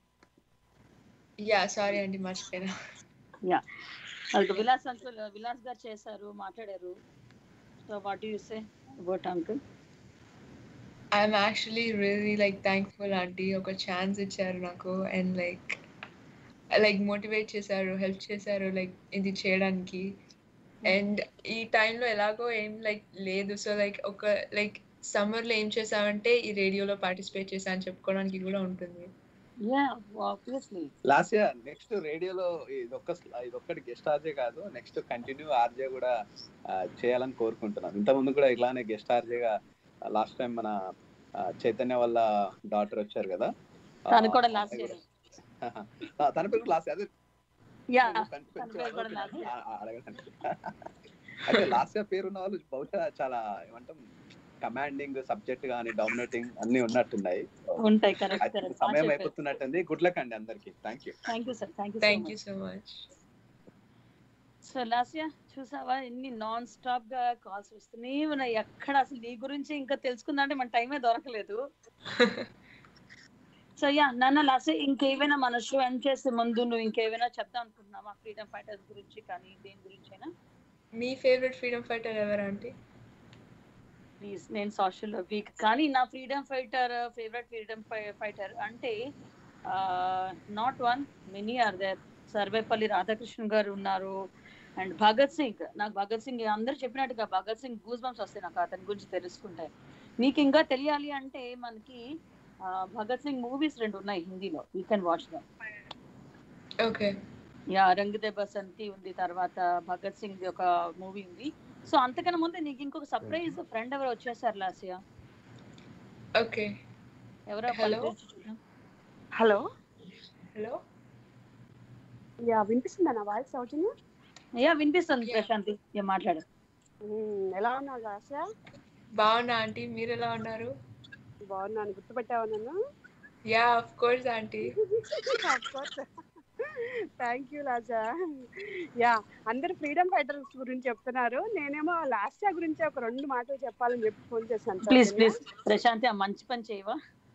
యా సారీ అండి మర్చిపోయినా యా అది విలాస్ అంకుల్ విలాస్ గారు చేశారు మాట్లాడారు so what you say about uncle I'm actually really like thankful aunty ఒక ఛాన్స్ ఇచ్చారు నాకు అండ్ లైక్ లైక్ మోటివేట్ చేశారు హెల్ప్ చేశారు లైక్ ఇది చేయడానికి అండ్ ఈ టైంలో ఎలాగో ఏం లైక్ లేదు సో లైక్ ఒక లైక్ సమ్మర్లో ఏం చేసామంటే ఈ రేడియోలో పార్టిసిపేట్ చేశా అని చెప్పుకోవడానికి కూడా ఉంటుంది yeah obviously last year next రేడియోలో ఇదొక్క ఇదొక్కటి గెస్ట్ ఆర్జే కాదు నెక్స్ట్ కంటిన్యూ ఆర్జే కూడా ఆ, చేయాలని కోరుకుంటున్నాను ఇంతకుముందు కూడా ఇలానే గెస్ట్ ఆర్జేగా లాస్ట్ టైం మన ఆ, చైతన్య వాళ్ళ డాటర్ వచ్చారు కదా ఆ, తను కూడా లాస్ట్ ఇయర్ ఆ, తన పేరు లాస్ట్ అదే యా కొంచెం తన పేరు కూడా లాస్ట్ ఆ- ఆ- అడగండి అంటే లాస్ట్ ఇయర్ పేరు ఉన్న వాళ్ళు బహుశా చాలా ఏమంటాం కమాండింగ్ సబ్జెక్ట్ కానీ డామినేటింగ్ అన్ని ఉన్నట్టున్నాయి ఉంటాయి కరెక్ట్ అయితే కరెక్ట్ సమయం అయిపోతున్నట్టుంది గుడ్ లక్ అండి అందరికి thank you thank you sir thank you thank you so much so Lasya చూసావా ఎన్ని నాన్ స్టాప్ గా కాల్స్ వస్తూనే ఉన్నాయి ఎక్కడ అసలు నీ గురించి ఇంకా తెలుసుకుందంటే మన టైమే దొరకలేదు సో యా నాన్న లాస్ట్ ఇంకేమైనా మన షో ఎండ్ చేసే ముందు నువ్వు ఇంకేమైనా చెప్తాం అనుకుంటున్నావా ఫ్రీడమ్ ఫైటర్స్ గురించి కానీ దేని గురించి అయినా మీ ఫేవరెట్ ఫ్రీడమ్ ఫైటర్ ఎవరు ఆంటీ ప్లీజ్ నేను సోషల్ వీక్ కానీ నా freedom fighter favourite freedom fighter అంటే not one many are there Sarvepalli Radhakrishna garu ఉన్నారు అండ్ భగత్ సింగ్ నాకు భగత్ సింగ్ అందరూ చెప్పినట్టుగా భగత్ సింగ్ గూస్ బంప్స్ వస్తాయి నాకు అతని గురించి తెలుసుకుంటే నీకు ఇంకా తెలియాలి అంటే మనకి ఆ, భగత్ సింగ్ మూవీస్ రెండు ఉన్నాయి హిందీలో you can watch them okay yeah Rang De Basanti ఉంది తర్వాత భగత్ సింగ్ ఒక మూవీ ఉంది సో అంతకన్నా ముందు నీకు ఇంకొక సర్ప్రైజ్ ఫ్రెండ్ ఎవరు వచ్చేసారు లాసియా ఓకే ఎవరో Hello? పలకరించి చూద్దాం. హలో హలో యా వినిపిస్తుందా నా వాయిస్ సౌజన్య యా వినిపిస్తుంది ప్రశాంతి యా మాట్లాడు మ్మ్, ఎలా ఉన్నావు ఆశ బాగున్నా ఆంటీ మీరు ఎలా ఉన్నారు బాగున్నాను గుర్తుపెట్టావా నన్ను yeah of course aunty thank you లాజా యా అందరు ఫ్రీడమ్ ఫైటర్స్ గురించి చెప్తున్నారు నేనేమో లాస్ట్ ఇయర్ గురించి ఒక రెండు మాటలు చెప్పాలని చెప్పి ఫోన్ చేశాను ప్లీజ్ సౌజన్య. ప్లీజ్ ప్రశాంతి ఆ మంచి పని చేయవా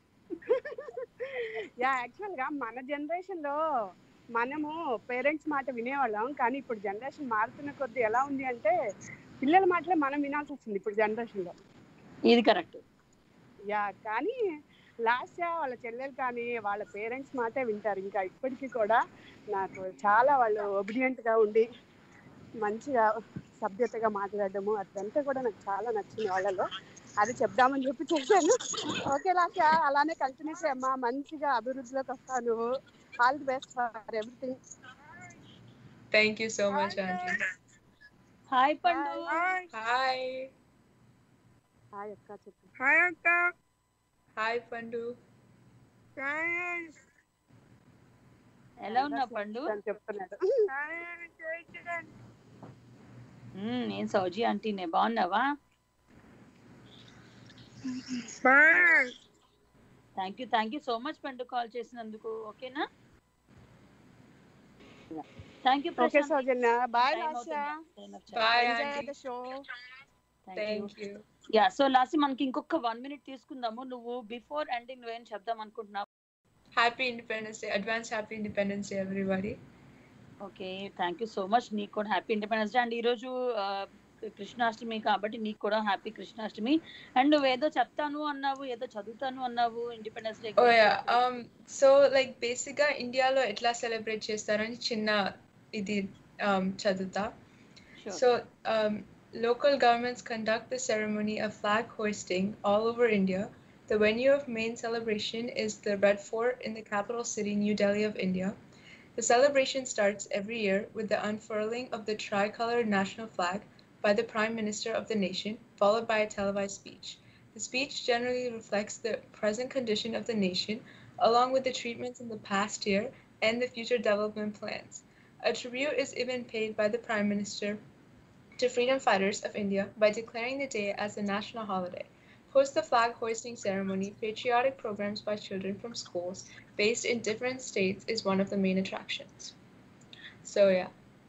యా యాక్చువల్ గా మన జనరేషన్ లో మనము పేరెంట్స్ మాట వినేవాళ్ళం కానీ ఇప్పుడు జనరేషన్ మారుతున్న కొద్దీ ఎలా ఉంది అంటే పిల్లల మాటలే మనం వినాల్సి వస్తుంది ఇప్పుడు జనరేషన్ లో ఇది కరెక్ట్ యా కానీ లాస్ట్ వాళ్ళ చెల్లెలు కానీ వాళ్ళ పేరెంట్స్ మాటే వింటారు ఇంకా ఇప్పటికీ కూడా నాకు చాలా వాళ్ళు ఒబిడియంట్ గా ఉండి మంచిగా సభ్యతగా మాట్లాడడము అదంతా కూడా నాకు చాలా నచ్చింది వాళ్ళలో అది చెప్దామని చెప్పి చేశాను ఓకే లాస్ట్ అలానే కంటిన్యూ చేయమ్మా మంచిగా అభివృద్ధిలోకి వస్తాను నువ్వు all the best for everything thank you so much aunty hi Pandu hi hi అక్క చెప్పు హాయ్ అక్క హాయ్ పండు ఎలా ఉన్నావు పండు అని చెప్తున్నాడు మ్మ్, నేను సౌజీ ఆంటీనే బాగున్నావా thank you thank you so much Pandu call చేసినందుకు ఓకేనా thank you okay Soujanya bye Time Lasya Bye, enjoy aunty. The show thank you yeah so last మనకి ఇంకొక వన్ మినిట్ తీసుకుందాము నువ్వు బిఫోర్ ఎండింగ్ నువ్వేం చెప్దాం అనుకుంటున్నావు happy independence day advance happy independence day everybody okay thank you so much నీకు కూడా happy independence day and ఈరోజు ఆ, కృష్ణాష్టమి కాబట్టి నీకు కూడా హ్యాపీ కృష్ణాష్టమి అండ్ నువ్వేదో చెప్తాను అన్నావు ఏదో చదువుతాను అన్నావు independence day oh yeah so like basic గా ఇండియాలో ఎట్లా సెలబ్రేట్ చేస్తారని చిన్న ఇది um, చదువుతా Sure. So local governments conduct the ceremony of flag hoisting all over India. The venue of main celebration is the Red Fort in the capital city, New Delhi of India. The celebration starts every year with the unfurling of the tricolored national flag by the Prime Minister of the nation, followed by a televised speech. The speech generally reflects the present condition of the nation, along with the treatments in the past year and the future development plans. A tribute is even paid by the Prime Minister to freedom fighters of India by declaring the day as a national holiday. Post the flag hoisting ceremony, patriotic programs by children from schools based in different states is one of the main attractions. So, yeah.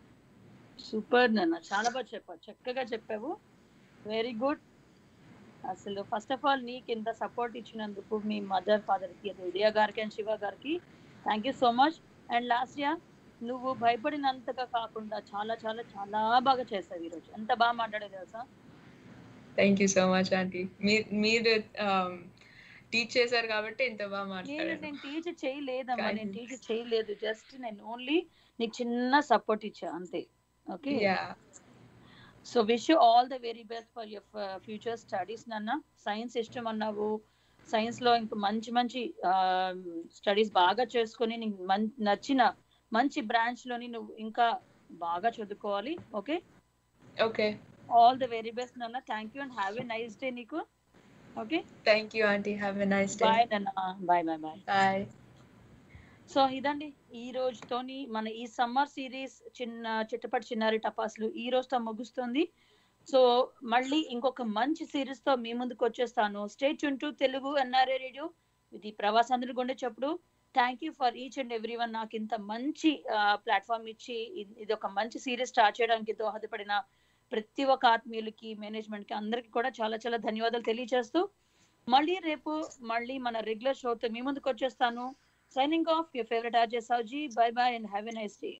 Super నాన్న చాలా బాగా చెప్పావు చక్కగా చెప్పావు very good అసలు first of all నీకు ఇంత support ఇచ్చినందుకు మీ మదర్ ఫాదర్కి అది ఉదయ గారికి అండ్ శివ గారికి thank you so much and last year నువ్వు భయపడినంతగా కాకుండా చాలా చాలా చాలా బాగా చేసావు ఈరోజు ఎంత బాగా మాట్లాడే తెలుసా thank you so much aunty మీరు మీరు టీచ్ చేశారు కాబట్టి ఇంత బాగా నేను మాట్లాడారు నేను టీచ్ చేయలేదమ్మా నేను Kindness. టీచ్ చేయలేదు జస్ట్ నేను ఓన్లీ నీకు చిన్న సపోర్ట్ ఇచ్చా అంతే okay Yeah. So wish you all the very best for your future studies నాన్న సైన్స్ ఇష్టం అన్నావు సైన్స్ లో ఇంకా మంచి మంచి స్టడీస్ బాగా చేసుకొని నీకు మం- నచ్చిన మంచి బ్రాంచ్ లోని నువ్వు ఇంకా బాగా చదువుకోవాలి okay okay all the very best నాన్న thank you and have a nice day నీకు okay thank you aunty have a nice day bye నాన్న bye bye bye bye so ఇదండి ఈ రోజుతోని మన ఈ సమ్మర్ సిరీస్ చిన్న చిట్టపటి చిన్నారి టపాసులు ఈ రోజుతో ముగుస్తుంది సో మళ్ళీ ఇంకొక మంచి సిరీస్ తో మీ ముందుకు వచ్చేస్తాను స్టేట్ చుంటూ తెలుగు ఎన్ఆర్ఏ రేడియో ఇది ప్రవాసాంధ్రులు గుండె చెప్పుడు thank you for each and every one నాకు ఇంత మంచి ప్లాట్ఫామ్ ఇచ్చి ఇ- ఇది ఒక మంచి సిరీస్ స్టార్ట్ చేయడానికి దోహదపడిన ప్రతి ఒక్క ఆత్మీయులకి మేనేజ్మెంట్ కి అందరికి కూడా చాలా చాలా ధన్యవాదాలు తెలియజేస్తూ మళ్ళీ రేపు మళ్ళీ మన రెగ్యులర్ షోతో మీ ముందుకు వచ్చేస్తాను signing off your favourite RJ Souji bye bye and have a nice day